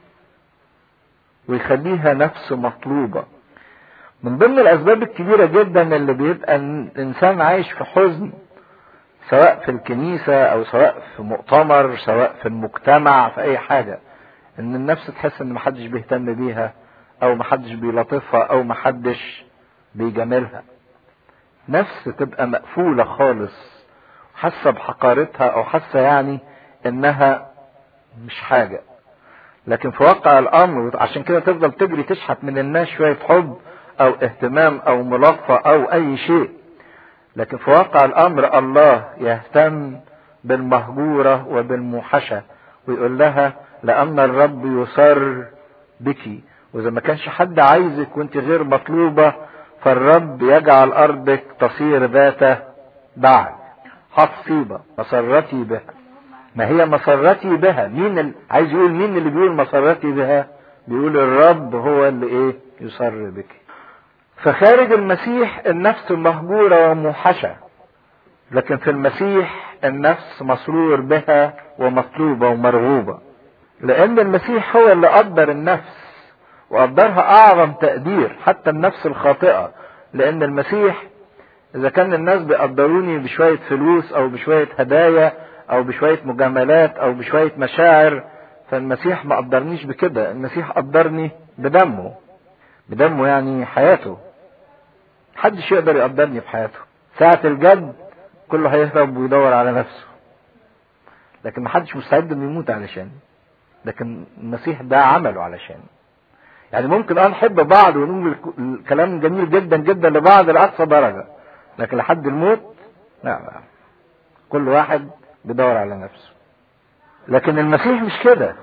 ويخليها نفس مطلوبة من ضمن الأسباب الكبيرة جدا اللي بيبقى الإنسان عايش في حزن سواء في الكنيسة أو سواء في مؤتمر سواء في المجتمع في أي حاجة إن النفس تحس إن محدش بيهتم بيها أو محدش بيلطفها أو محدش بيجاملها نفس تبقى مقفولة خالص حاسة بحقارتها أو حاسة يعني إنها مش حاجة لكن في واقع الامر عشان كده تفضل تجري تشحت من الناس شوية حب او اهتمام او ملاطفة او اي شيء لكن في واقع الامر الله يهتم بالمهجورة وبالموحشة ويقول لها لان الرب يصر بك واذا ما كانش حد عايزك وانت غير مطلوبة فالرب يجعل ارضك تصير ذات بعد حصيبة مسرتي بها ما هي مسرتي بها مين ال... عايز يقول مين اللي بيقول مسرتي بها بيقول الرب هو اللي ايه يسر بك فخارج المسيح النفس مهجورة وموحشة لكن في المسيح النفس مسرور بها ومطلوبة ومرغوبة لأن المسيح هو اللي قدر النفس وقدرها أعظم تقدير حتى النفس الخاطئة لأن المسيح إذا كان الناس بيقدروني بشوية فلوس أو بشوية هدايا او بشوية مجاملات او بشوية مشاعر فالمسيح ما قدرنيش بكده المسيح قدرني بدمه بدمه يعني حياته محدش يقدر يقدرني بحياته ساعة الجد كله هيهرب ويدور على نفسه لكن محدش مستعد انه يموت علشان لكن المسيح ده عمله علشان يعني ممكن اه نحب بعض ونقول الكلام جميل جدا جدا لبعض لاقصى درجه لكن لحد الموت لا لا كل واحد بيدور على نفسه لكن المسيح مش كده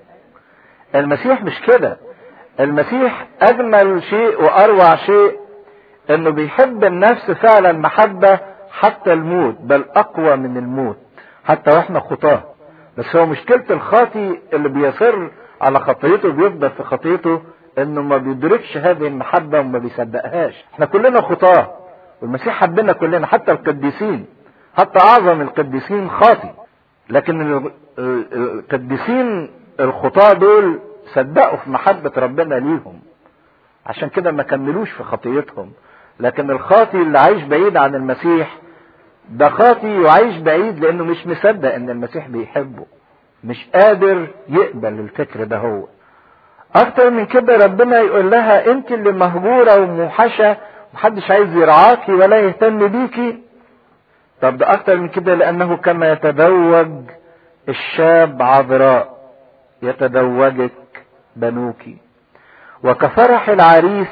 المسيح مش كده المسيح اجمل شيء واروع شيء انه بيحب النفس فعلا محبة حتى الموت بل اقوى من الموت حتى واحنا خطاه بس هو مشكلة الخاطي اللي بيصر على خطيته بيفضل في خطيته انه ما بيدركش هذه المحبة وما بيصدقهاش احنا كلنا خطاه والمسيح حبنا كلنا حتى القديسين حتى اعظم القديسين خاطي لكن القديسين الخطاة دول صدقوا في محبة ربنا ليهم عشان كده ما كملوش في خطيتهم لكن الخاطي اللي عايش بعيد عن المسيح ده خاطي وعايش بعيد لانه مش مصدق ان المسيح بيحبه مش قادر يقبل الفكر ده هو اكتر من كده ربنا يقول لها انت اللي مهجورة وموحشة محدش عايز يرعاكي ولا يهتم بيكي طب ده اكتر من كده لانه كما يتزوج الشاب عذراء يتزوجك بنوك وكفرح العريس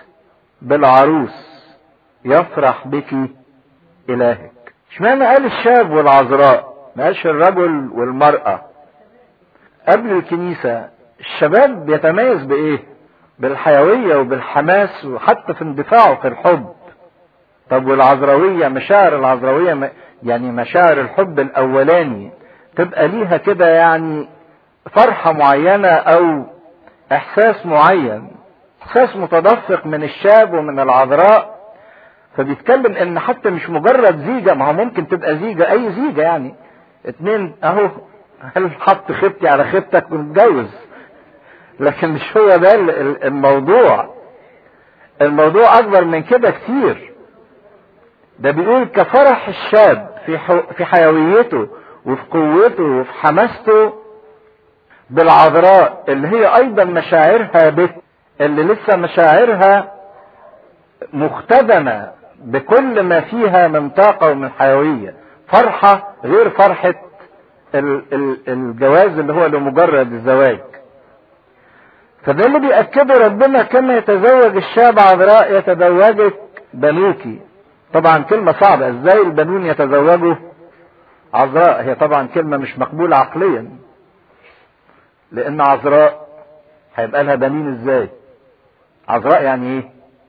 بالعروس يفرح بك الهك اشمعنى قال الشاب والعذراء ما قالش الرجل والمرأة قبل الكنيسة الشباب بيتميز بايه بالحيوية وبالحماس وحتى في اندفاعه في الحب طب والعذراوية مشاعر العذراوية يعني مشاعر الحب الأولاني تبقى ليها كده يعني فرحة معينة أو إحساس معين إحساس متدفق من الشاب ومن العذراء فبيتكلم إن حتى مش مجرد زيجة ما هو ممكن تبقى زيجة أي زيجة يعني اتنين أهو هل حط خيبتي على خيبتك ونتجوز لكن مش هو ده الموضوع الموضوع أكبر من كده كتير ده بيقول كفرح الشاب في في حيويته وفي قوته وفي حماسته بالعذراء اللي هي ايضا مشاعرها به اللي لسه مشاعرها مختدمه بكل ما فيها من طاقة ومن حيوية فرحة غير فرحة الجواز اللي هو لمجرد الزواج فده اللي بيأكده ربنا كما يتزوج الشاب عذراء يتزوجك بنوكي طبعا كلمة صعبة ازاي البنون يتزوجوا عذراء هي طبعا كلمة مش مقبولة عقليا لان عذراء هيبقى لها بنين ازاي عذراء يعني ايه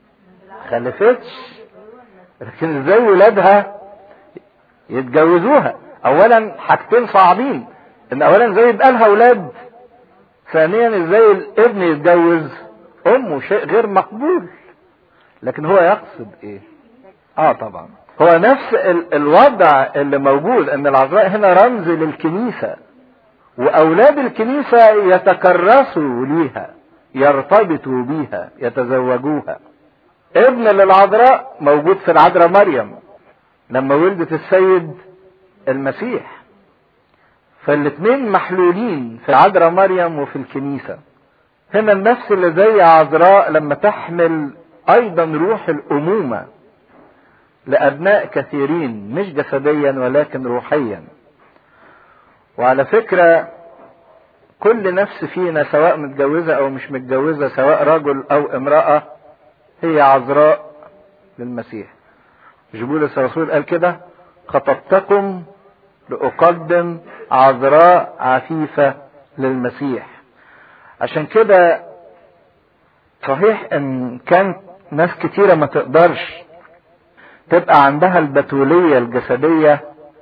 خلفتش لكن ازاي ولادها يتجوزوها اولا حاجتين صعبين ان اولا ازاي يبقى لها اولاد ثانيا ازاي الابن يتجوز امه شيء غير مقبول لكن هو يقصد ايه اه طبعا هو نفس ال الوضع اللي موجود ان العذراء هنا رمز للكنيسة واولاد الكنيسة يتكرسوا ليها يرتبطوا بيها يتزوجوها ابن للعذراء موجود في العذراء مريم لما ولدت السيد المسيح فالاثنين محلولين في عذراء مريم وفي الكنيسة هنا النفس اللي زي عذراء لما تحمل ايضا روح الامومة لابناء كثيرين مش جسديا ولكن روحيا وعلى فكرة كل نفس فينا سواء متجوزة او مش متجوزة سواء رجل او امرأة هي عذراء للمسيح مش بولس الرسول قال كده خطبتكم لأقدم عذراء عفيفة للمسيح عشان كده صحيح ان كانت ناس كتيرة ما تقدرش تبقى عندها البتولية الجسدية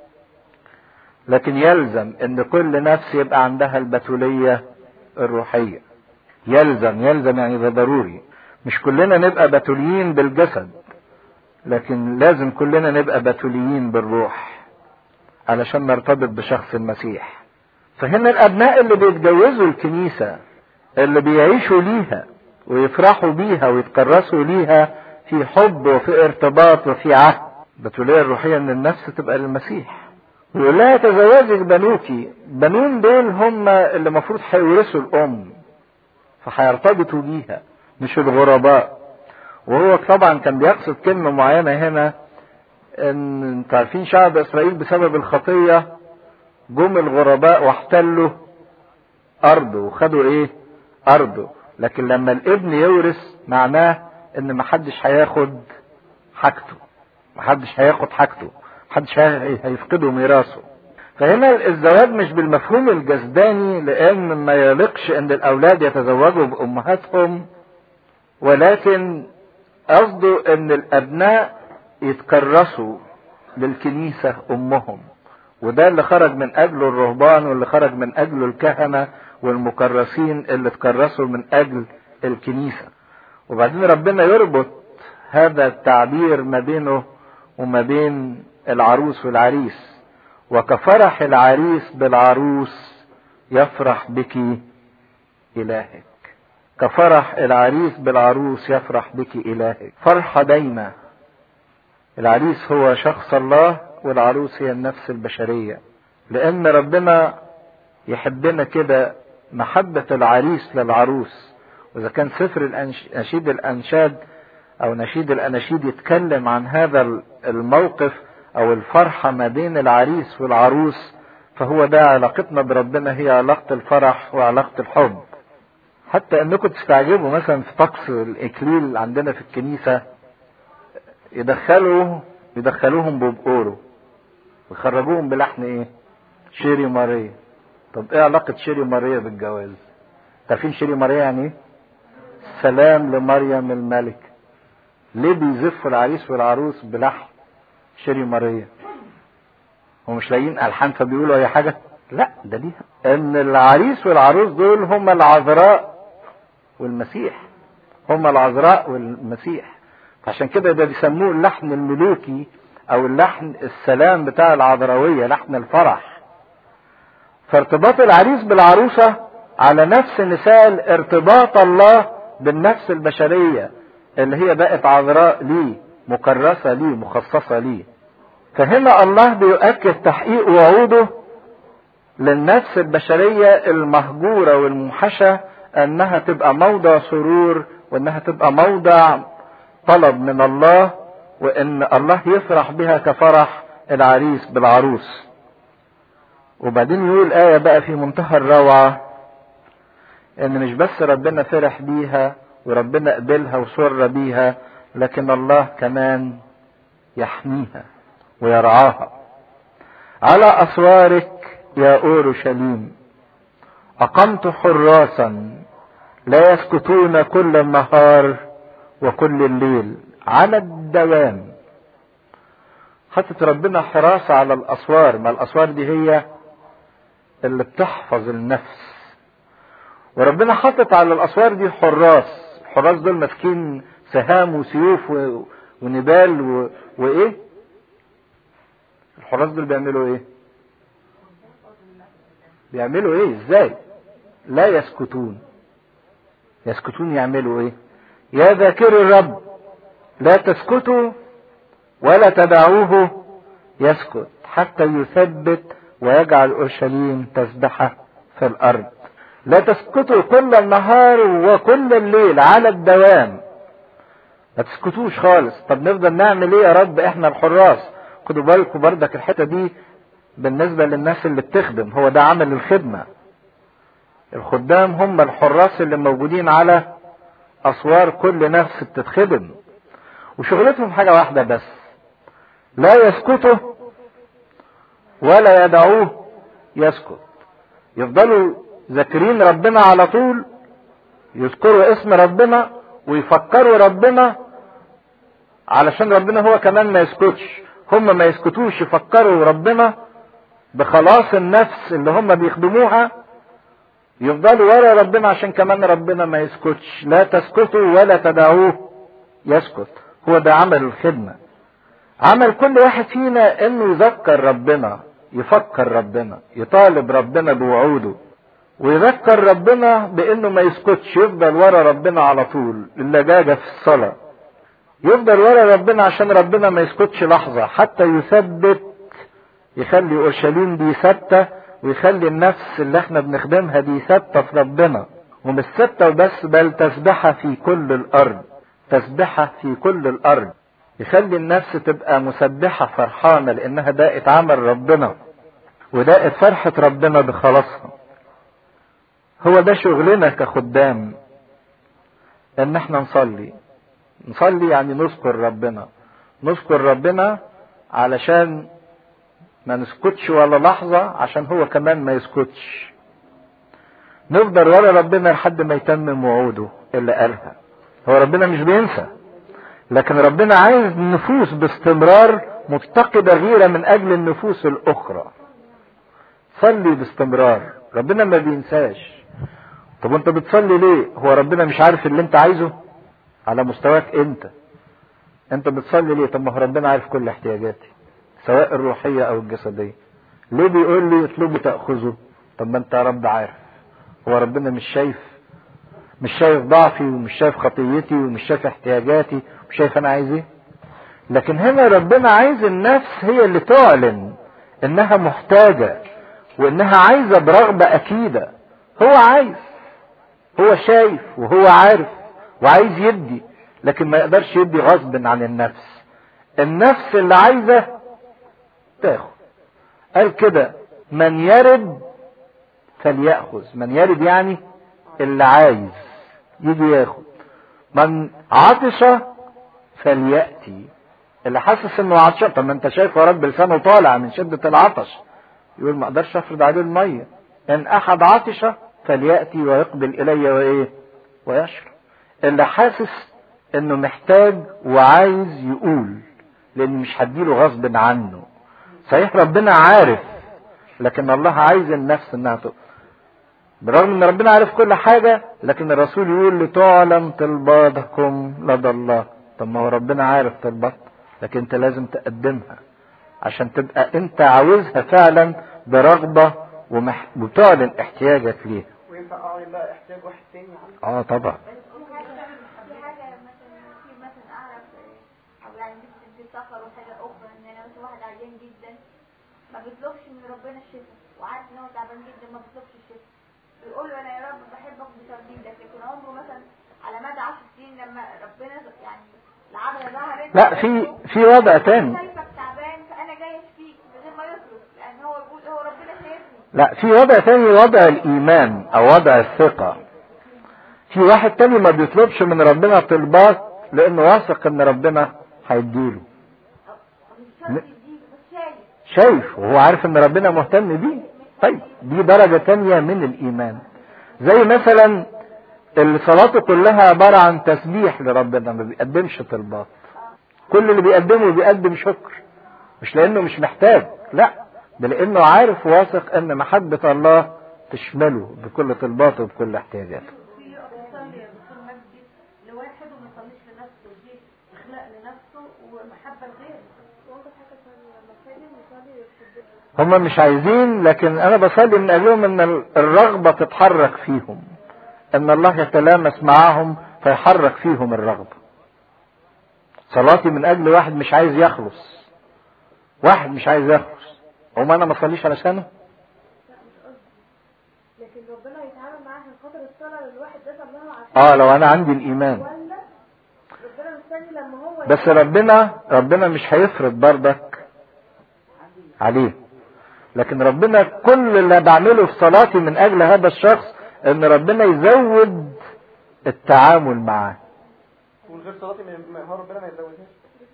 لكن يلزم ان كل نفس يبقى عندها البتولية الروحية يلزم يلزم يعني ده ضروري مش كلنا نبقى بتوليين بالجسد لكن لازم كلنا نبقى بتوليين بالروح علشان نرتبط بشخص المسيح فهنا الابناء اللي بيتجوزوا الكنيسة اللي بيعيشوا ليها ويفرحوا بيها ويتكرسوا ليها في حب وفي ارتباط وفي عهد بتولية الروحية ان النفس تبقى للمسيح ويقول لها تزوجك بنوكي بنون دول هم اللي المفروض هيورثوا الام فهيرتبطوا بيها مش الغرباء وهو طبعا كان بيقصد كلمة معينة هنا ان انتوا عارفين شعب اسرائيل بسبب الخطية جم الغرباء واحتلوا ارضه وخدوا ايه ارضه لكن لما الابن يورث معناه ان محدش هياخد حاجته محدش هياخد حاجته محدش هيفقده ميراثه فهنا الزواج مش بالمفهوم الجسداني لان ما يليقش ان الاولاد يتزوجوا بامهاتهم ولكن قصده ان الابناء يتكرسوا للكنيسة امهم وده اللي خرج من اجله الرهبان واللي خرج من اجله الكهنة والمكرسين اللي تكرسوا من اجل الكنيسة وبعدين ربنا يربط هذا التعبير ما بينه وما بين العروس والعريس وكفرح العريس بالعروس يفرح بك إلهك كفرح العريس بالعروس يفرح بك إلهك فرحة دايمة العريس هو شخص الله والعروس هي النفس البشرية لأن ربنا يحبنا كده محبة العريس للعروس وإذا كان سفر نشيد الأنشاد أو نشيد الأناشيد يتكلم عن هذا الموقف أو الفرحة ما بين العريس والعروس فهو ده علاقتنا بربنا هي علاقة الفرح وعلاقة الحب حتى انكم تستعجبوا مثلا في طقس الاكليل عندنا في الكنيسة يدخلوا يدخلوهم ببقوره ويخرجوهم بلحن ايه شيري ماريا طب ايه علاقة شيري ماريا بالجواز عارفين شيري ماريا يعني ايه سلام لمريم الملك ليه بيزفوا العريس والعروس بلحن شيري ماريا هم مش لاقيين الحان فبيقولوا اي حاجه لا ده ليها ان العريس والعروس دول هم العذراء والمسيح هم العذراء والمسيح عشان كده ده بيسموه اللحن الملوكي او اللحن السلام بتاع العذراويه لحن الفرح فارتباط العريس بالعروسه على نفس مثال ارتباط الله بالنفس البشريه اللي هي بقت عذراء ليه مكرسه ليه مخصصه ليه فهنا الله بيؤكد تحقيق وعوده للنفس البشرية المهجورة والموحشة انها تبقى موضع سرور وانها تبقى موضع طلب من الله وان الله يفرح بها كفرح العريس بالعروس وبعدين يقول آية بقى في منتهى الروعة ان مش بس ربنا فرح بيها وربنا قبلها وسر بيها لكن الله كمان يحميها ويرعاها على اسوارك يا اورشليم اقمت حراسا لا يسكتون كل النهار وكل الليل على الدوام حطت ربنا حراسة على الأسوار ما الأسوار دي هي اللي بتحفظ النفس وربنا حطت على الأسوار دي حراس الحراس دول ماسكين سهام وسيوف و... ونبال و... وإيه الحراس دول بيعملوا إيه بيعملوا إيه إزاي لا يسكتون يسكتون يعملوا إيه يا ذاكر الرب لا تسكتوا ولا تدعوه يسكت حتى يثبت ويجعل اورشليم تسبحه في الارض لا تسكتوا كل النهار وكل الليل على الدوام ما تسكتوش خالص طب نفضل نعمل ايه يا رب احنا الحراس خدوا بالكم بردك الحته دي بالنسبه للناس اللي بتخدم هو ده عمل الخدمه الخدام هم الحراس اللي موجودين على اسوار كل نفس بتتخدم وشغلتهم حاجه واحده بس لا يسكتوا ولا يدعوه يسكت يفضلوا ذاكرين ربنا على طول يذكروا اسم ربنا ويفكروا ربنا علشان ربنا هو كمان ما يسكتش هم ما يسكتوش يفكروا ربنا بخلاص النفس اللي هم بيخدموها يفضلوا ورا ربنا عشان كمان ربنا ما يسكتش لا تسكتوا ولا تدعوه يسكت هو ده عمل الخدمه عمل كل واحد فينا انه يذكر ربنا يفكر ربنا يطالب ربنا بوعوده ويذكر ربنا بانه ما يسكتش يفضل ورا ربنا على طول اللجاجه في الصلاه يفضل ورا ربنا عشان ربنا ما يسكتش لحظه حتى يثبت يخلي اورشليم دي ثابته ويخلي النفس اللي احنا بنخدمها دي ثابته في ربنا ومش ثابته وبس بل تسبحه في كل الارض تسبحه في كل الارض يخلي النفس تبقى مسبحة فرحانة لأنها داقت عمل ربنا وداقت فرحة ربنا بخلاصها هو ده شغلنا كخدام ان احنا نصلي نصلي يعني نذكر ربنا نذكر ربنا علشان ما نسكتش ولا لحظة عشان هو كمان ما يسكتش نفضل ورا ربنا لحد ما يتمم وعوده اللي قالها هو ربنا مش بينسى لكن ربنا عايز النفوس باستمرار مفتقدة غيرة من أجل النفوس الأخرى صلي باستمرار ربنا ما بينساش طب وانت بتصلي ليه هو ربنا مش عارف اللي انت عايزه على مستواك انت انت بتصلي ليه طب ما هو ربنا عارف كل احتياجاتي سواء الروحية او الجسدية ليه بيقول لي اطلبوا تأخذوا طب ما انت يا رب عارف هو ربنا مش شايف مش شايف ضعفي ومش شايف خطيتي ومش شايف احتياجاتي مش شايف انا عايز ايه لكن هنا ربنا عايز النفس هي اللي تعلن انها محتاجة وانها عايزة برغبة اكيدة هو عايز هو شايف وهو عارف وعايز يدي لكن ما يقدرش يدي غصب عن النفس النفس اللي عايزة تاخد قال كده من يرد فليأخذ من يرد يعني اللي عايز يجي ياخد من عطش فليأتي اللي حاسس انه عطشان طب ما انت شايف يا رب لسانه طالع من شدة العطش يقول ما اقدرش افرض عليه المية ان احد عطش فليأتي ويقبل الي وايه ويشرب اللي حاسس انه محتاج وعايز يقول لان مش هديله غصب عنه صحيح ربنا عارف لكن الله عايز النفس انها تقبل برغم ان ربنا عارف كل حاجة لكن الرسول يقول لتعلم طلباتكم لدى الله طب ما هو ربنا عارف طلبات لكن انت لازم تقدمها عشان تبقى انت عاوزها فعلا برغبة ومح... وتعلن احتياجك ليها وينفع اعلن بقى احتياج واحد تاني عنه اه طبعا في حاجة مثلا في مثلا أعرف أو يعني مثل في سفر وحاجة أخرى إن أنا مثلا واحد عيان جدا ما بيطلبش من ربنا الشفاء وعارف إن هو تعبان جدا ما بيطلبش الشفاء بيقول له أنا يا رب بحبك بترضيدك لكن عمره مثلا على مدى 10 سنين لما ربنا يعني العضله ظهرت لا في في وضع تاني شايفك تعبان فانا جاي اشفيك من غير ما يطلب لان هو بيقول هو ربنا شايفني لا في وضع تاني وضع الايمان او وضع الثقة في واحد تاني ما بيطلبش من ربنا طلبات لانه واثق ان ربنا هيديله مش شرط يديك بس شايف شايف وهو عارف ان ربنا مهتم بيه طيب دي درجة تانية من الايمان زي مثلا اللي صلاته كلها عبارة عن تسبيح لربنا ما بيقدمش طلبات كل اللي بيقدمه بيقدم شكر مش لانه مش محتاج لا ده لانه عارف واثق ان محبة الله تشمله بكل طلباته وبكل احتياجاته في بيصلي يا دكتور مجدي لواحد وما يصليش لنفسه دي اخلاق لنفسه ومحبه لغيره ممكن حاجه ثانيه لما كان يصلي يحب هم مش عايزين لكن انا بصلي من اجلهم ان الرغبة تتحرك فيهم ان الله يتلامس معاهم فيحرك فيهم الرغبة صلاتي من اجل واحد مش عايز يخلص واحد مش عايز يخلص هم انا ما اصليش علشانه لكن ربنا يتعامل معاه عشان خاطر الصلاه اللي الواحد ده صلاها عشان اه لو انا عندي الايمان ولا ربنا مستني لما هو بس ربنا ربنا مش هيفرض برضك عليه لكن ربنا كل اللي بعمله في صلاتي من اجل هذا الشخص ان ربنا يزود التعامل معاه ومن غير صلاتي ما- ما- هو ربنا ما يزودهاش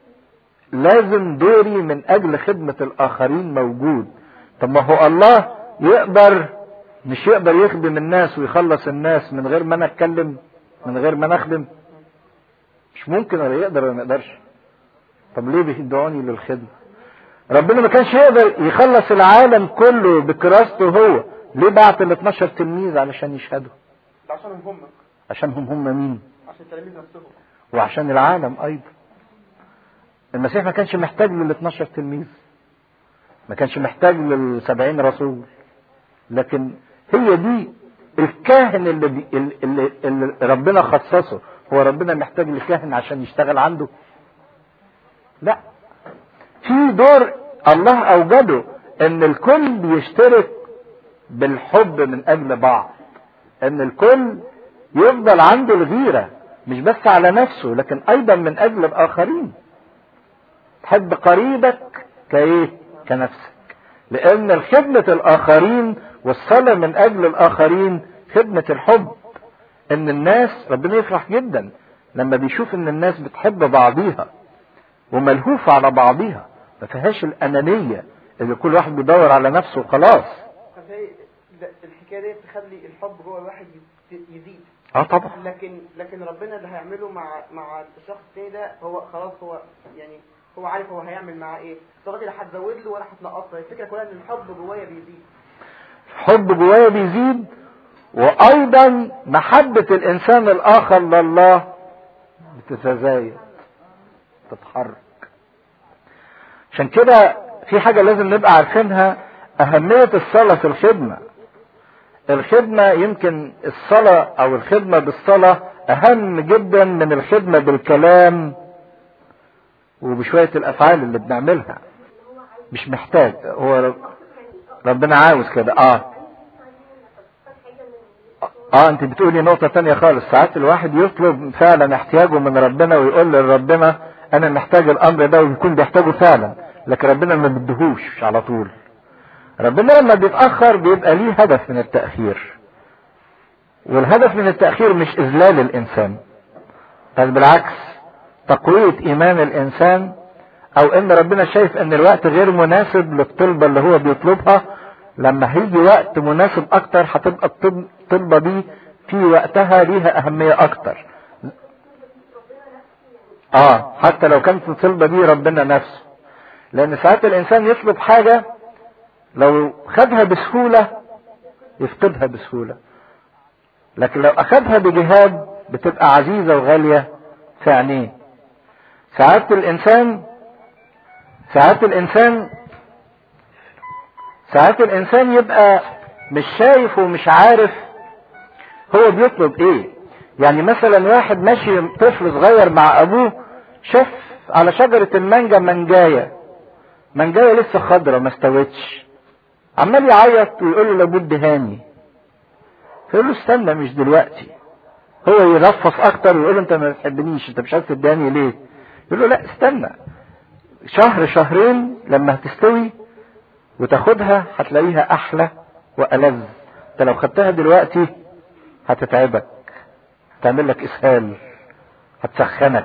لازم دوري من اجل خدمة الاخرين موجود طب ما هو الله يقدر مش يقدر يخدم الناس ويخلص الناس من غير ما انا اتكلم من غير ما انا اخدم مش ممكن ولا يقدر ولا ما يقدرش طب ليه بيدعوني للخدمة ربنا ما كانش يقدر يخلص العالم كله بكراسته هو ليه بعت ال 12 تلميذ علشان يشهدوا ده عشانهم هم عشانهم هم مين عشان التلاميذ نفسهم وعشان العالم ايضا المسيح ما كانش محتاج لل 12 تلميذ ما كانش محتاج لل 70 رسول لكن هي دي الكاهن اللي, بي اللي, اللي ربنا خصصه هو ربنا محتاج لكاهن عشان يشتغل عنده لا في دور الله اوجده ان الكل يشترك بالحب من اجل بعض ان الكل يفضل عنده الغيرة مش بس على نفسه لكن ايضا من اجل الاخرين تحب قريبك كايه كنفسك لان خدمة الاخرين والصلاة من اجل الاخرين خدمة الحب ان الناس ربنا يفرح جدا لما بيشوف ان الناس بتحب بعضيها وملهوفة على بعضيها ما فيهاش الانانية اللي كل واحد بيدور على نفسه وخلاص فهي ده- الحكايه دي تخلي الحب جوه الواحد يز- يزيد اه طبعا لكن لكن ربنا اللي هيعمله مع مع الشخص التاني ده هو خلاص هو يعني هو عارف هو هيعمل معاه ايه الصلاه لا هتزود له ولا هتنقص له الفكره كلها ان الحب جوايا بيزيد حب جوايا بيزيد وايضا محبة الانسان الاخر لله بتتزايد تتحرك عشان كده في حاجة لازم نبقى عارفينها اهمية الصلاة في الخدمة الخدمة يمكن الصلاة او الخدمة بالصلاة اهم جدا من الخدمة بالكلام وبشوية الافعال اللي بنعملها مش محتاج هو ربنا عاوز كده اه اه انت بتقولي نقطة تانية خالص ساعات الواحد يطلب فعلا احتياجه من ربنا ويقول لربنا انا محتاج الامر ده ويكون بيحتاجه فعلا لكن ربنا ما بيديهوش على طول ربنا لما بيتأخر بيبقى ليه هدف من التأخير والهدف من التأخير مش إذلال الإنسان بل بالعكس تقوية إيمان الإنسان أو إن ربنا شايف إن الوقت غير مناسب للطلبة اللي هو بيطلبها لما هيجي وقت مناسب أكتر هتبقى الطلب- الطلبة دي في وقتها ليها أهمية أكتر اه حتى لو كانت الطلبة دي ربنا نفسه لأن ساعات الإنسان يطلب حاجة لو خدها بسهولة يفقدها بسهولة لكن لو أخدها بجهاد بتبقى عزيزة وغالية في عينيه ساعات الإنسان ساعات الإنسان ساعات الإنسان يبقى مش شايف ومش عارف هو بيطلب إيه يعني مثلا واحد ماشي طفل صغير مع أبوه شاف على شجرة المانجا منجاية منجاية لسه خضرة ما استوتش عمال يعيط ويقول له لابد دهاني فيقول له استنى مش دلوقتي هو يرفص اكتر ويقول له انت ما بتحبنيش انت مش عايز تداني ليه يقول له لا استنى شهر شهرين لما هتستوي وتاخدها هتلاقيها احلى والذ انت لو خدتها دلوقتي هتتعبك تعمل لك اسهال هتسخنك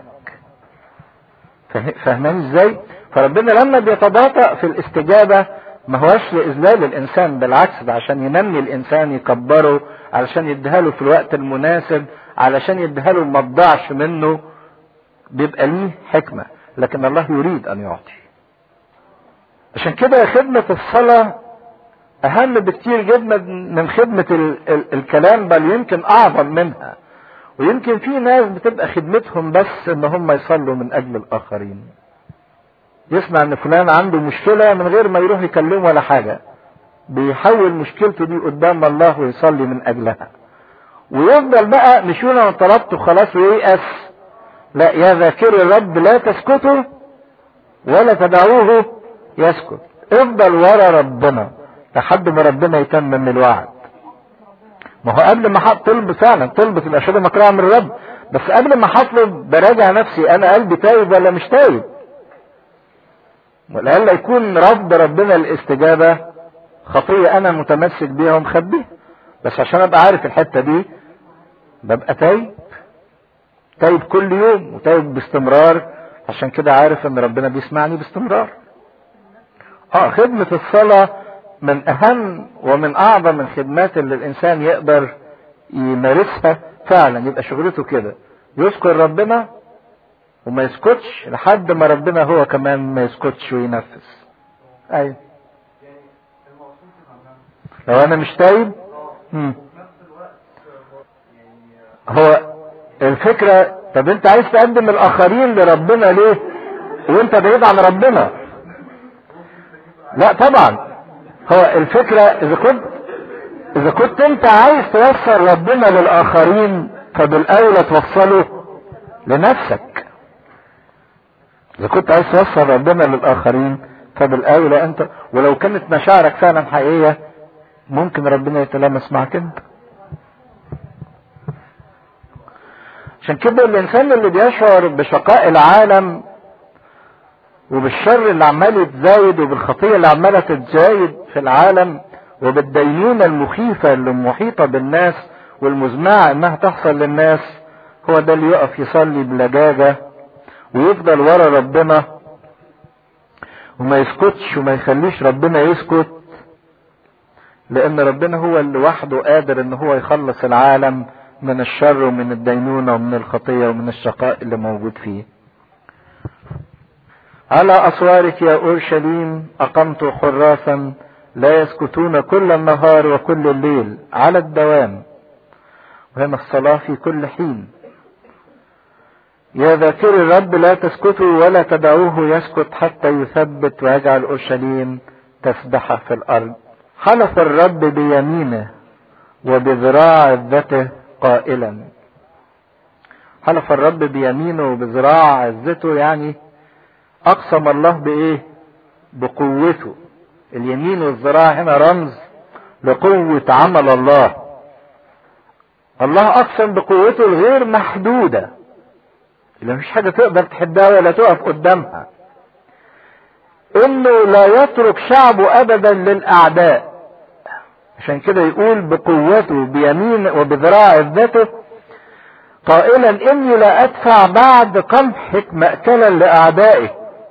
فاهمين ازاي فربنا لما بيتباطأ في الاستجابة ما هوش لإذلال الإنسان بالعكس ده عشان ينمي الإنسان يكبره علشان يديها في الوقت المناسب علشان يديها له ما تضيعش منه بيبقى ليه حكمة لكن الله يريد أن يعطي عشان كده خدمة الصلاة أهم بكتير جدا من خدمة ال ال الكلام بل يمكن أعظم منها ويمكن في ناس بتبقى خدمتهم بس ان هم يصلوا من اجل الاخرين يسمع ان فلان عنده مشكلة من غير ما يروح يكلمه ولا حاجة بيحول مشكلته دي قدام الله ويصلي من اجلها ويفضل بقى مش يقول انا طلبت خلاص وييأس لا يا ذاكر الرب لا تسكتوا ولا تدعوه يسكت افضل ورا ربنا لحد ما ربنا يتمم الوعد ما هو قبل ما طلب فعلا طلبة الأشهد مكرهة من الرب بس قبل ما هطلب براجع نفسي أنا قلبي تايب ولا مش تايب ولألا يكون رفض ربنا الاستجابة خطية أنا متمسك بيها ومخبيها بس عشان أبقى عارف الحتة دي ببقى تايب تايب كل يوم وتايب باستمرار عشان كده عارف ان ربنا بيسمعني باستمرار اه خدمة الصلاة من اهم ومن اعظم الخدمات اللي الانسان يقدر يمارسها فعلا يبقى شغلته كده يذكر ربنا وما يسكتش لحد ما ربنا هو كمان ما يسكتش وينفذ ايوه لو انا مش تايب مم. هو الفكرة طب انت عايز تقدم الاخرين لربنا ليه وانت بعيد عن ربنا لا طبعا هو الفكرة اذا كنت اذا كنت انت عايز توصل ربنا للاخرين فبالاولى توصله لنفسك اذا كنت عايز توصل ربنا للاخرين فبالاولى انت ولو كانت مشاعرك فعلا حقيقية ممكن ربنا يتلامس معك انت عشان كده الانسان اللي بيشعر بشقاء العالم وبالشر اللي عمال يتزايد وبالخطية اللي عمالة تتزايد في العالم وبالدينونة المخيفة اللي محيطة بالناس والمزمعة انها تحصل للناس هو ده اللي يقف يصلي بلجاجة ويفضل ورا ربنا وما يسكتش وما يخليش ربنا يسكت لان ربنا هو اللي وحده قادر ان هو يخلص العالم من الشر ومن الدينونة ومن الخطية ومن الشقاء اللي موجود فيه على أسوارك يا أورشليم أقمت حراسا لا يسكتون كل النهار وكل الليل على الدوام وهنا الصلاة في كل حين يا ذاكر الرب لا تسكتوا ولا تدعوه يسكت حتى يثبت ويجعل أورشليم تسبح في الأرض حلف الرب بيمينه وبذراع عزته قائلا حلف الرب بيمينه وبذراع عزته يعني اقسم الله بايه بقوته اليمين والذراع هنا رمز لقوة عمل الله الله اقسم بقوته الغير محدودة اللي مفيش حاجة تقدر تحدها ولا تقف قدامها انه لا يترك شعبه ابدا للاعداء عشان كده يقول بقوته بيمين وبذراع عزته قائلا اني لا ادفع بعد قمحك مأكلا لاعدائك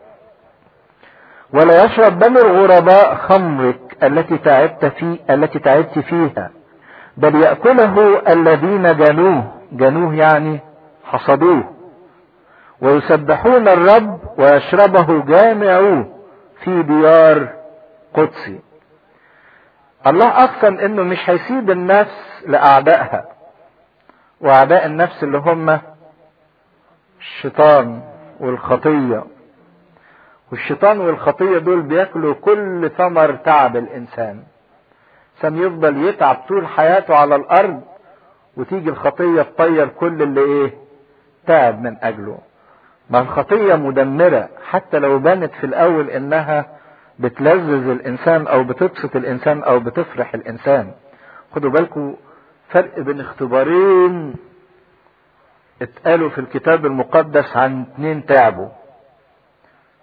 ولا يشرب بني الغرباء خمرك التي تعبت في التي تعبت فيها بل يأكله الذين جنوه جنوه يعني حصدوه ويسبحون الرب ويشربه جامعوه في ديار قدسي الله اقسم انه مش هيسيب النفس لاعدائها واعداء النفس اللي هم الشيطان والخطيه والشيطان والخطيه دول بياكلوا كل ثمر تعب الانسان سام يفضل يتعب طول حياته على الارض وتيجي الخطيه تطير كل اللي ايه تعب من اجله ما الخطيه مدمره حتى لو بانت في الاول انها بتلذذ الانسان او بتبسط الانسان او بتفرح الانسان خدوا بالكم فرق بين اختبارين اتقالوا في الكتاب المقدس عن اتنين تعبوا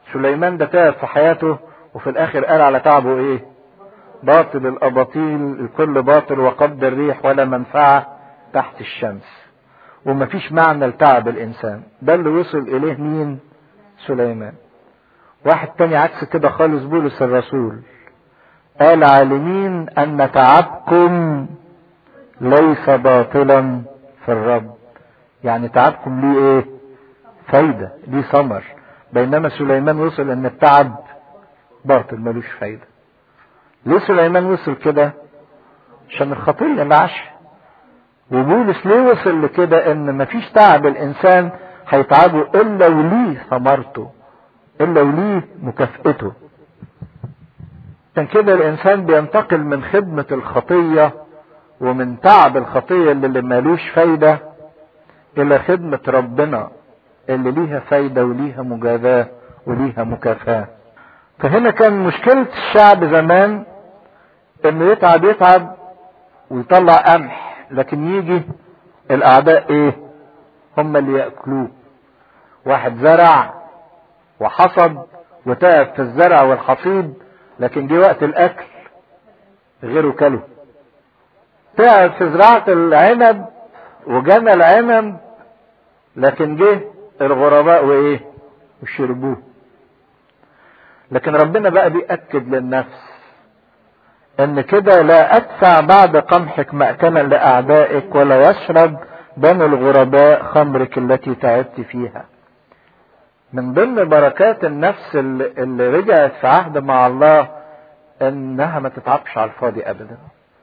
سليمان ده تعب في حياته وفي الاخر قال على تعبه ايه باطل الاباطيل الكل باطل وقبض الريح ولا منفعة تحت الشمس ومفيش معنى لتعب الانسان ده اللي وصل اليه مين سليمان واحد تاني عكس كده خالص بولس الرسول قال عالمين ان تعبكم ليس باطلا في الرب يعني تعبكم ليه ايه فايدة ليه ثمر بينما سليمان وصل ان التعب باطل ملوش فايدة ليه سليمان وصل كده عشان الخطية اللي عاشها وبولس ليه وصل لكده ان مفيش تعب الانسان هيتعبه الا وليه ثمرته الا وليه مكافئته عشان كده الانسان بينتقل من خدمة الخطية ومن تعب الخطية اللي مالوش فايدة الى خدمة ربنا اللي ليها فايدة وليها مجازاة وليها مكافاة فهنا كان مشكلة الشعب زمان انه يتعب يتعب ويطلع قمح لكن يجي الاعداء ايه هم اللي يأكلوه واحد زرع وحصد وتعب في الزرع والحصيد لكن جه وقت الاكل غيره كله تعب في زراعة العنب وجنى العنب لكن جه الغرباء وايه وشربوه لكن ربنا بقى بيأكد للنفس ان كده لا ادفع بعد قمحك مأكلا لاعدائك ولا يشرب بنو الغرباء خمرك التي تعبت فيها من ضمن بركات النفس اللي, اللي رجعت في عهد مع الله انها ما تتعبش على الفاضي ابدا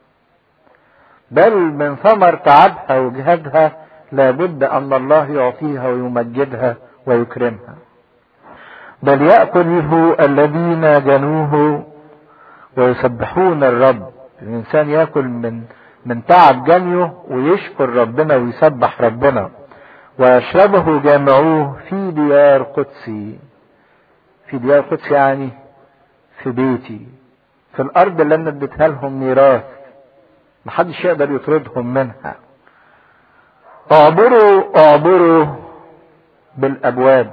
بل من ثمر تعبها وجهادها لابد ان الله يعطيها ويمجدها ويكرمها بل يأكله الذين جنوه ويسبحون الرب الإنسان يأكل من من تعب جنيه ويشكر ربنا ويسبح ربنا ويشربه جامعوه في ديار قدسي في ديار قدسي يعني في بيتي في الأرض اللي أنا اديتها لهم ميراث محدش يقدر يطردهم منها اعبروا اعبروا بالابواب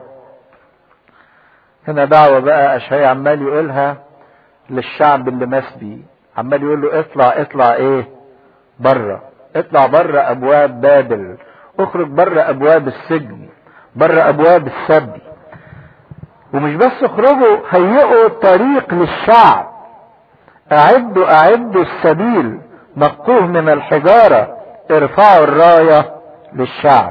هنا دعوة بقى اشعياء عمال يقولها للشعب اللي مسبي عمال يقول له اطلع اطلع ايه بره اطلع بره ابواب بابل اخرج بره ابواب السجن بره ابواب السبي ومش بس اخرجوا هيئوا الطريق للشعب اعدوا اعدوا السبيل نقوه من الحجارة ارفعوا الراية للشعب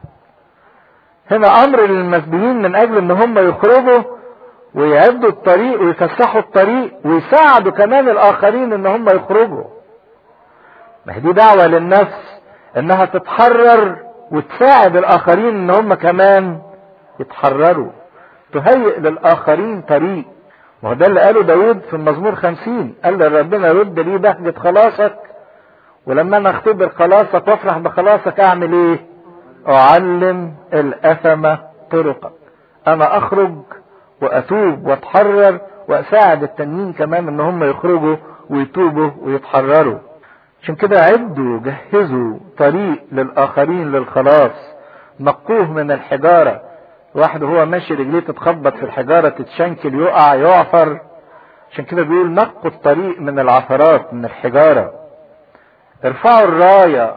هنا امر للمسبيين من اجل ان هم يخرجوا ويعدوا الطريق ويفسحوا الطريق ويساعدوا كمان الاخرين ان هم يخرجوا ما هي دي دعوة للنفس انها تتحرر وتساعد الاخرين ان هم كمان يتحرروا تهيئ للاخرين طريق ما هو ده اللي قاله داود في المزمور خمسين قال ربنا رد لي بهجة خلاصك ولما انا اختبر خلاصك وافرح بخلاصك اعمل ايه اعلم الاثم طرقك انا اخرج واتوب واتحرر واساعد التانيين كمان ان هم يخرجوا ويتوبوا ويتحرروا عشان كده عدوا جهزوا طريق للاخرين للخلاص نقوه من الحجارة واحد وهو ماشي رجليه تتخبط في الحجارة تتشنكل يقع يعفر عشان كده بيقول نقوا الطريق من العثرات من الحجارة ارفعوا الراية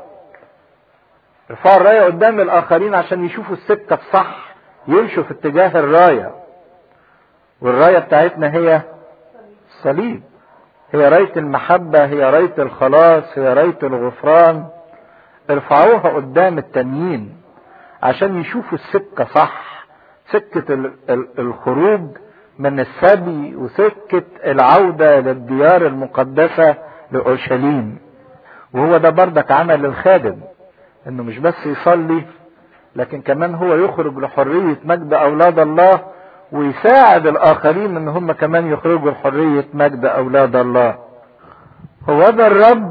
ارفعوا الراية قدام الاخرين عشان يشوفوا السكة الصح يمشوا في اتجاه الراية والراية بتاعتنا هي الصليب هي راية المحبة هي راية الخلاص هي راية الغفران ارفعوها قدام التانيين عشان يشوفوا السكة صح سكة الخروج من السبي وسكة العودة للديار المقدسة لأورشليم وهو ده بردك عمل الخادم انه مش بس يصلي لكن كمان هو يخرج لحرية مجد اولاد الله ويساعد الاخرين ان هم كمان يخرجوا لحرية مجد اولاد الله هو ده الرب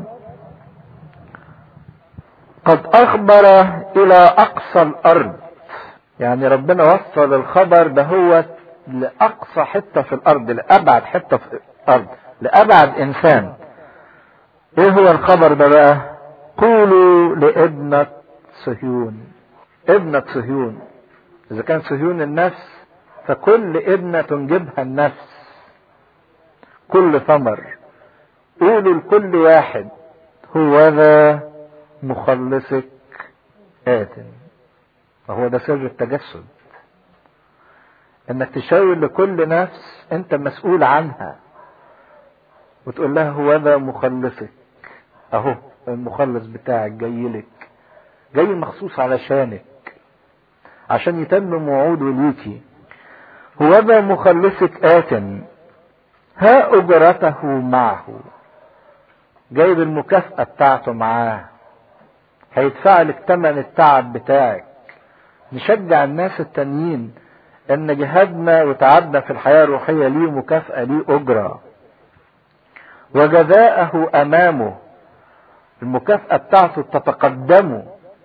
قد اخبر الى اقصى الارض يعني ربنا وصل الخبر ده هو لاقصى حتة في الارض لابعد حتة في الارض لابعد انسان ايه هو الخبر ده بقى قولوا لابنة صهيون ابنة صهيون اذا كان صهيون النفس فكل ابنة تنجبها النفس كل ثمر قولوا لكل واحد هو ذا مخلصك آت وهو ده سر التجسد انك تشاور لكل نفس انت مسؤول عنها وتقول لها هو ذا مخلصك اهو المخلص بتاعك جاي لك جاي مخصوص علشانك عشان يتمم وعوده ليكي هو ذا مخلصك آت ها أجرته معه جايب المكافأة بتاعته معاه هيدفع لك تمن التعب بتاعك نشجع الناس التانيين ان جهادنا وتعبنا في الحياة الروحية ليه مكافأة ليه أجرة وجزاءه أمامه المكافأة بتاعته تتقدمه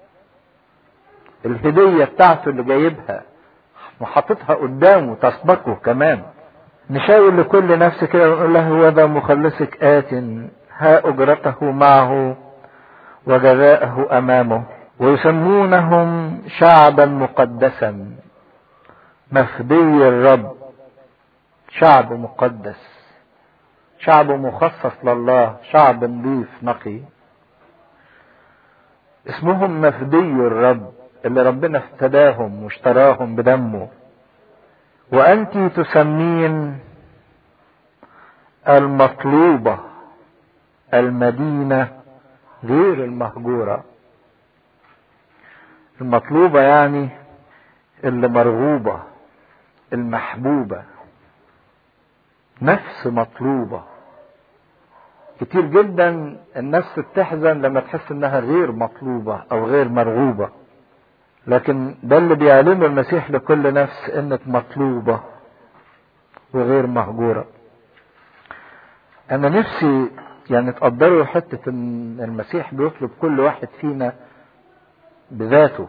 الهدية بتاعته اللي جايبها وحاططها قدامه تسبقه كمان نشاور لكل نفس كده ونقول له هو ذا مخلصك آت ها أجرته معه وجزاءه أمامه ويسمونهم شعبا مقدسا مفدي الرب شعب مقدس شعب مخصص لله شعب نظيف نقي اسمهم مفدي الرب اللي ربنا افتداهم واشتراهم بدمه وانت تسمين المطلوبة المدينة غير المهجورة المطلوبة يعني اللي مرغوبة المحبوبة نفس مطلوبة كتير جدا النفس بتحزن لما تحس انها غير مطلوبة او غير مرغوبة لكن ده اللي بيعلمه المسيح لكل نفس انك مطلوبة وغير مهجورة انا نفسي يعني تقدروا حتة ان المسيح بيطلب كل واحد فينا بذاته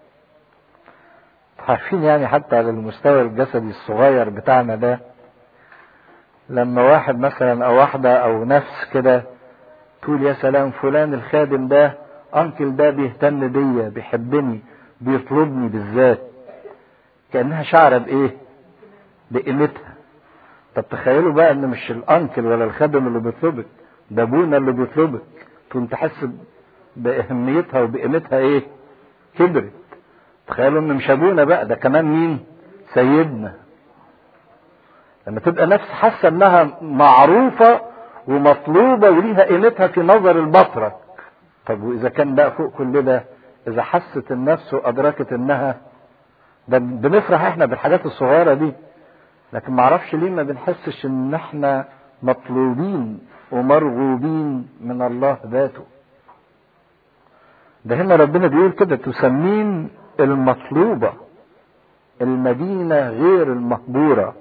عارفين يعني حتى على المستوى الجسدي الصغير بتاعنا ده لما واحد مثلا او واحدة او نفس كده تقول يا سلام فلان الخادم ده انكل ده بيهتم بيا بيحبني بيطلبني بالذات كانها شعره بايه بقيمتها طب تخيلوا بقى ان مش الانكل ولا الخادم اللي بيطلبك ده ابونا اللي بيطلبك تقوم تحس باهميتها وبقيمتها ايه كبرت تخيلوا ان مش ابونا بقى ده كمان مين سيدنا لما تبقى نفس حاسه انها معروفه ومطلوبه وليها قيمتها في نظر البطرك طب واذا كان بقى فوق كل ده اذا حست النفس وادركت انها ده بنفرح احنا بالحاجات الصغيره دي لكن معرفش ليه ما بنحسش ان احنا مطلوبين ومرغوبين من الله ذاته ده هنا ربنا بيقول كده تسمين المطلوبه المدينه غير المهجوره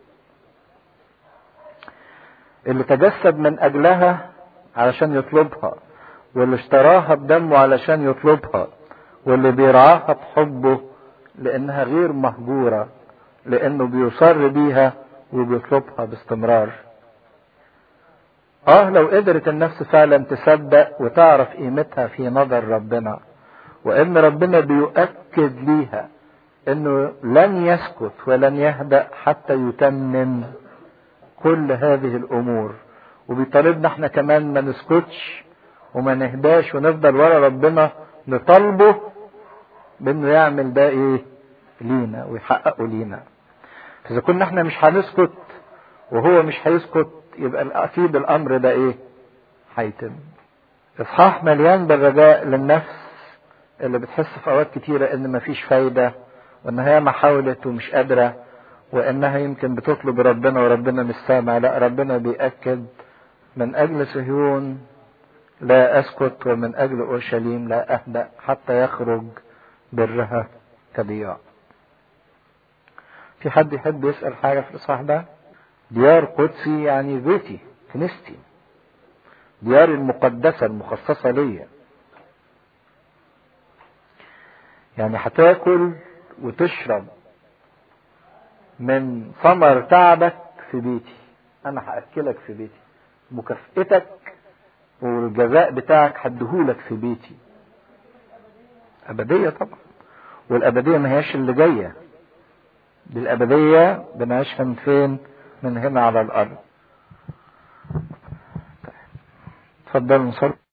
اللي تجسد من اجلها علشان يطلبها واللي اشتراها بدمه علشان يطلبها واللي بيرعاها بحبه لانها غير مهجوره لانه بيصر بيها وبيطلبها باستمرار اه لو قدرت النفس فعلا تصدق وتعرف قيمتها في نظر ربنا وان ربنا بيؤكد ليها انه لن يسكت ولن يهدأ حتى يتمم كل هذه الامور وبيطالبنا احنا كمان ما نسكتش وما نهداش ونفضل ورا ربنا نطالبه بانه يعمل ده ايه لينا ويحققه لينا اذا كنا احنا مش هنسكت وهو مش هيسكت يبقى اكيد الامر ده ايه هيتم اصحاح مليان بالرجاء للنفس اللي بتحس في اوقات كتيره ان مفيش فايده وان هي ما حاولت ومش قادره وانها يمكن بتطلب ربنا وربنا مش سامع لا ربنا بيأكد من اجل صهيون لا اسكت ومن اجل اورشليم لا اهدأ حتى يخرج برها كضياء في حد يحب يسأل حاجة في الإصحاح ده؟ ديار قدسي يعني بيتي كنيستي دياري المقدسة المخصصة ليا يعني هتاكل وتشرب من ثمر تعبك في بيتي انا هاكلك في بيتي مكافئتك والجزاء بتاعك هديهولك في بيتي أبدية طبعا والأبدية ما هياش اللي جاية دي الأبدية بنعيشها من فين من هنا على الأرض اتفضل نصلي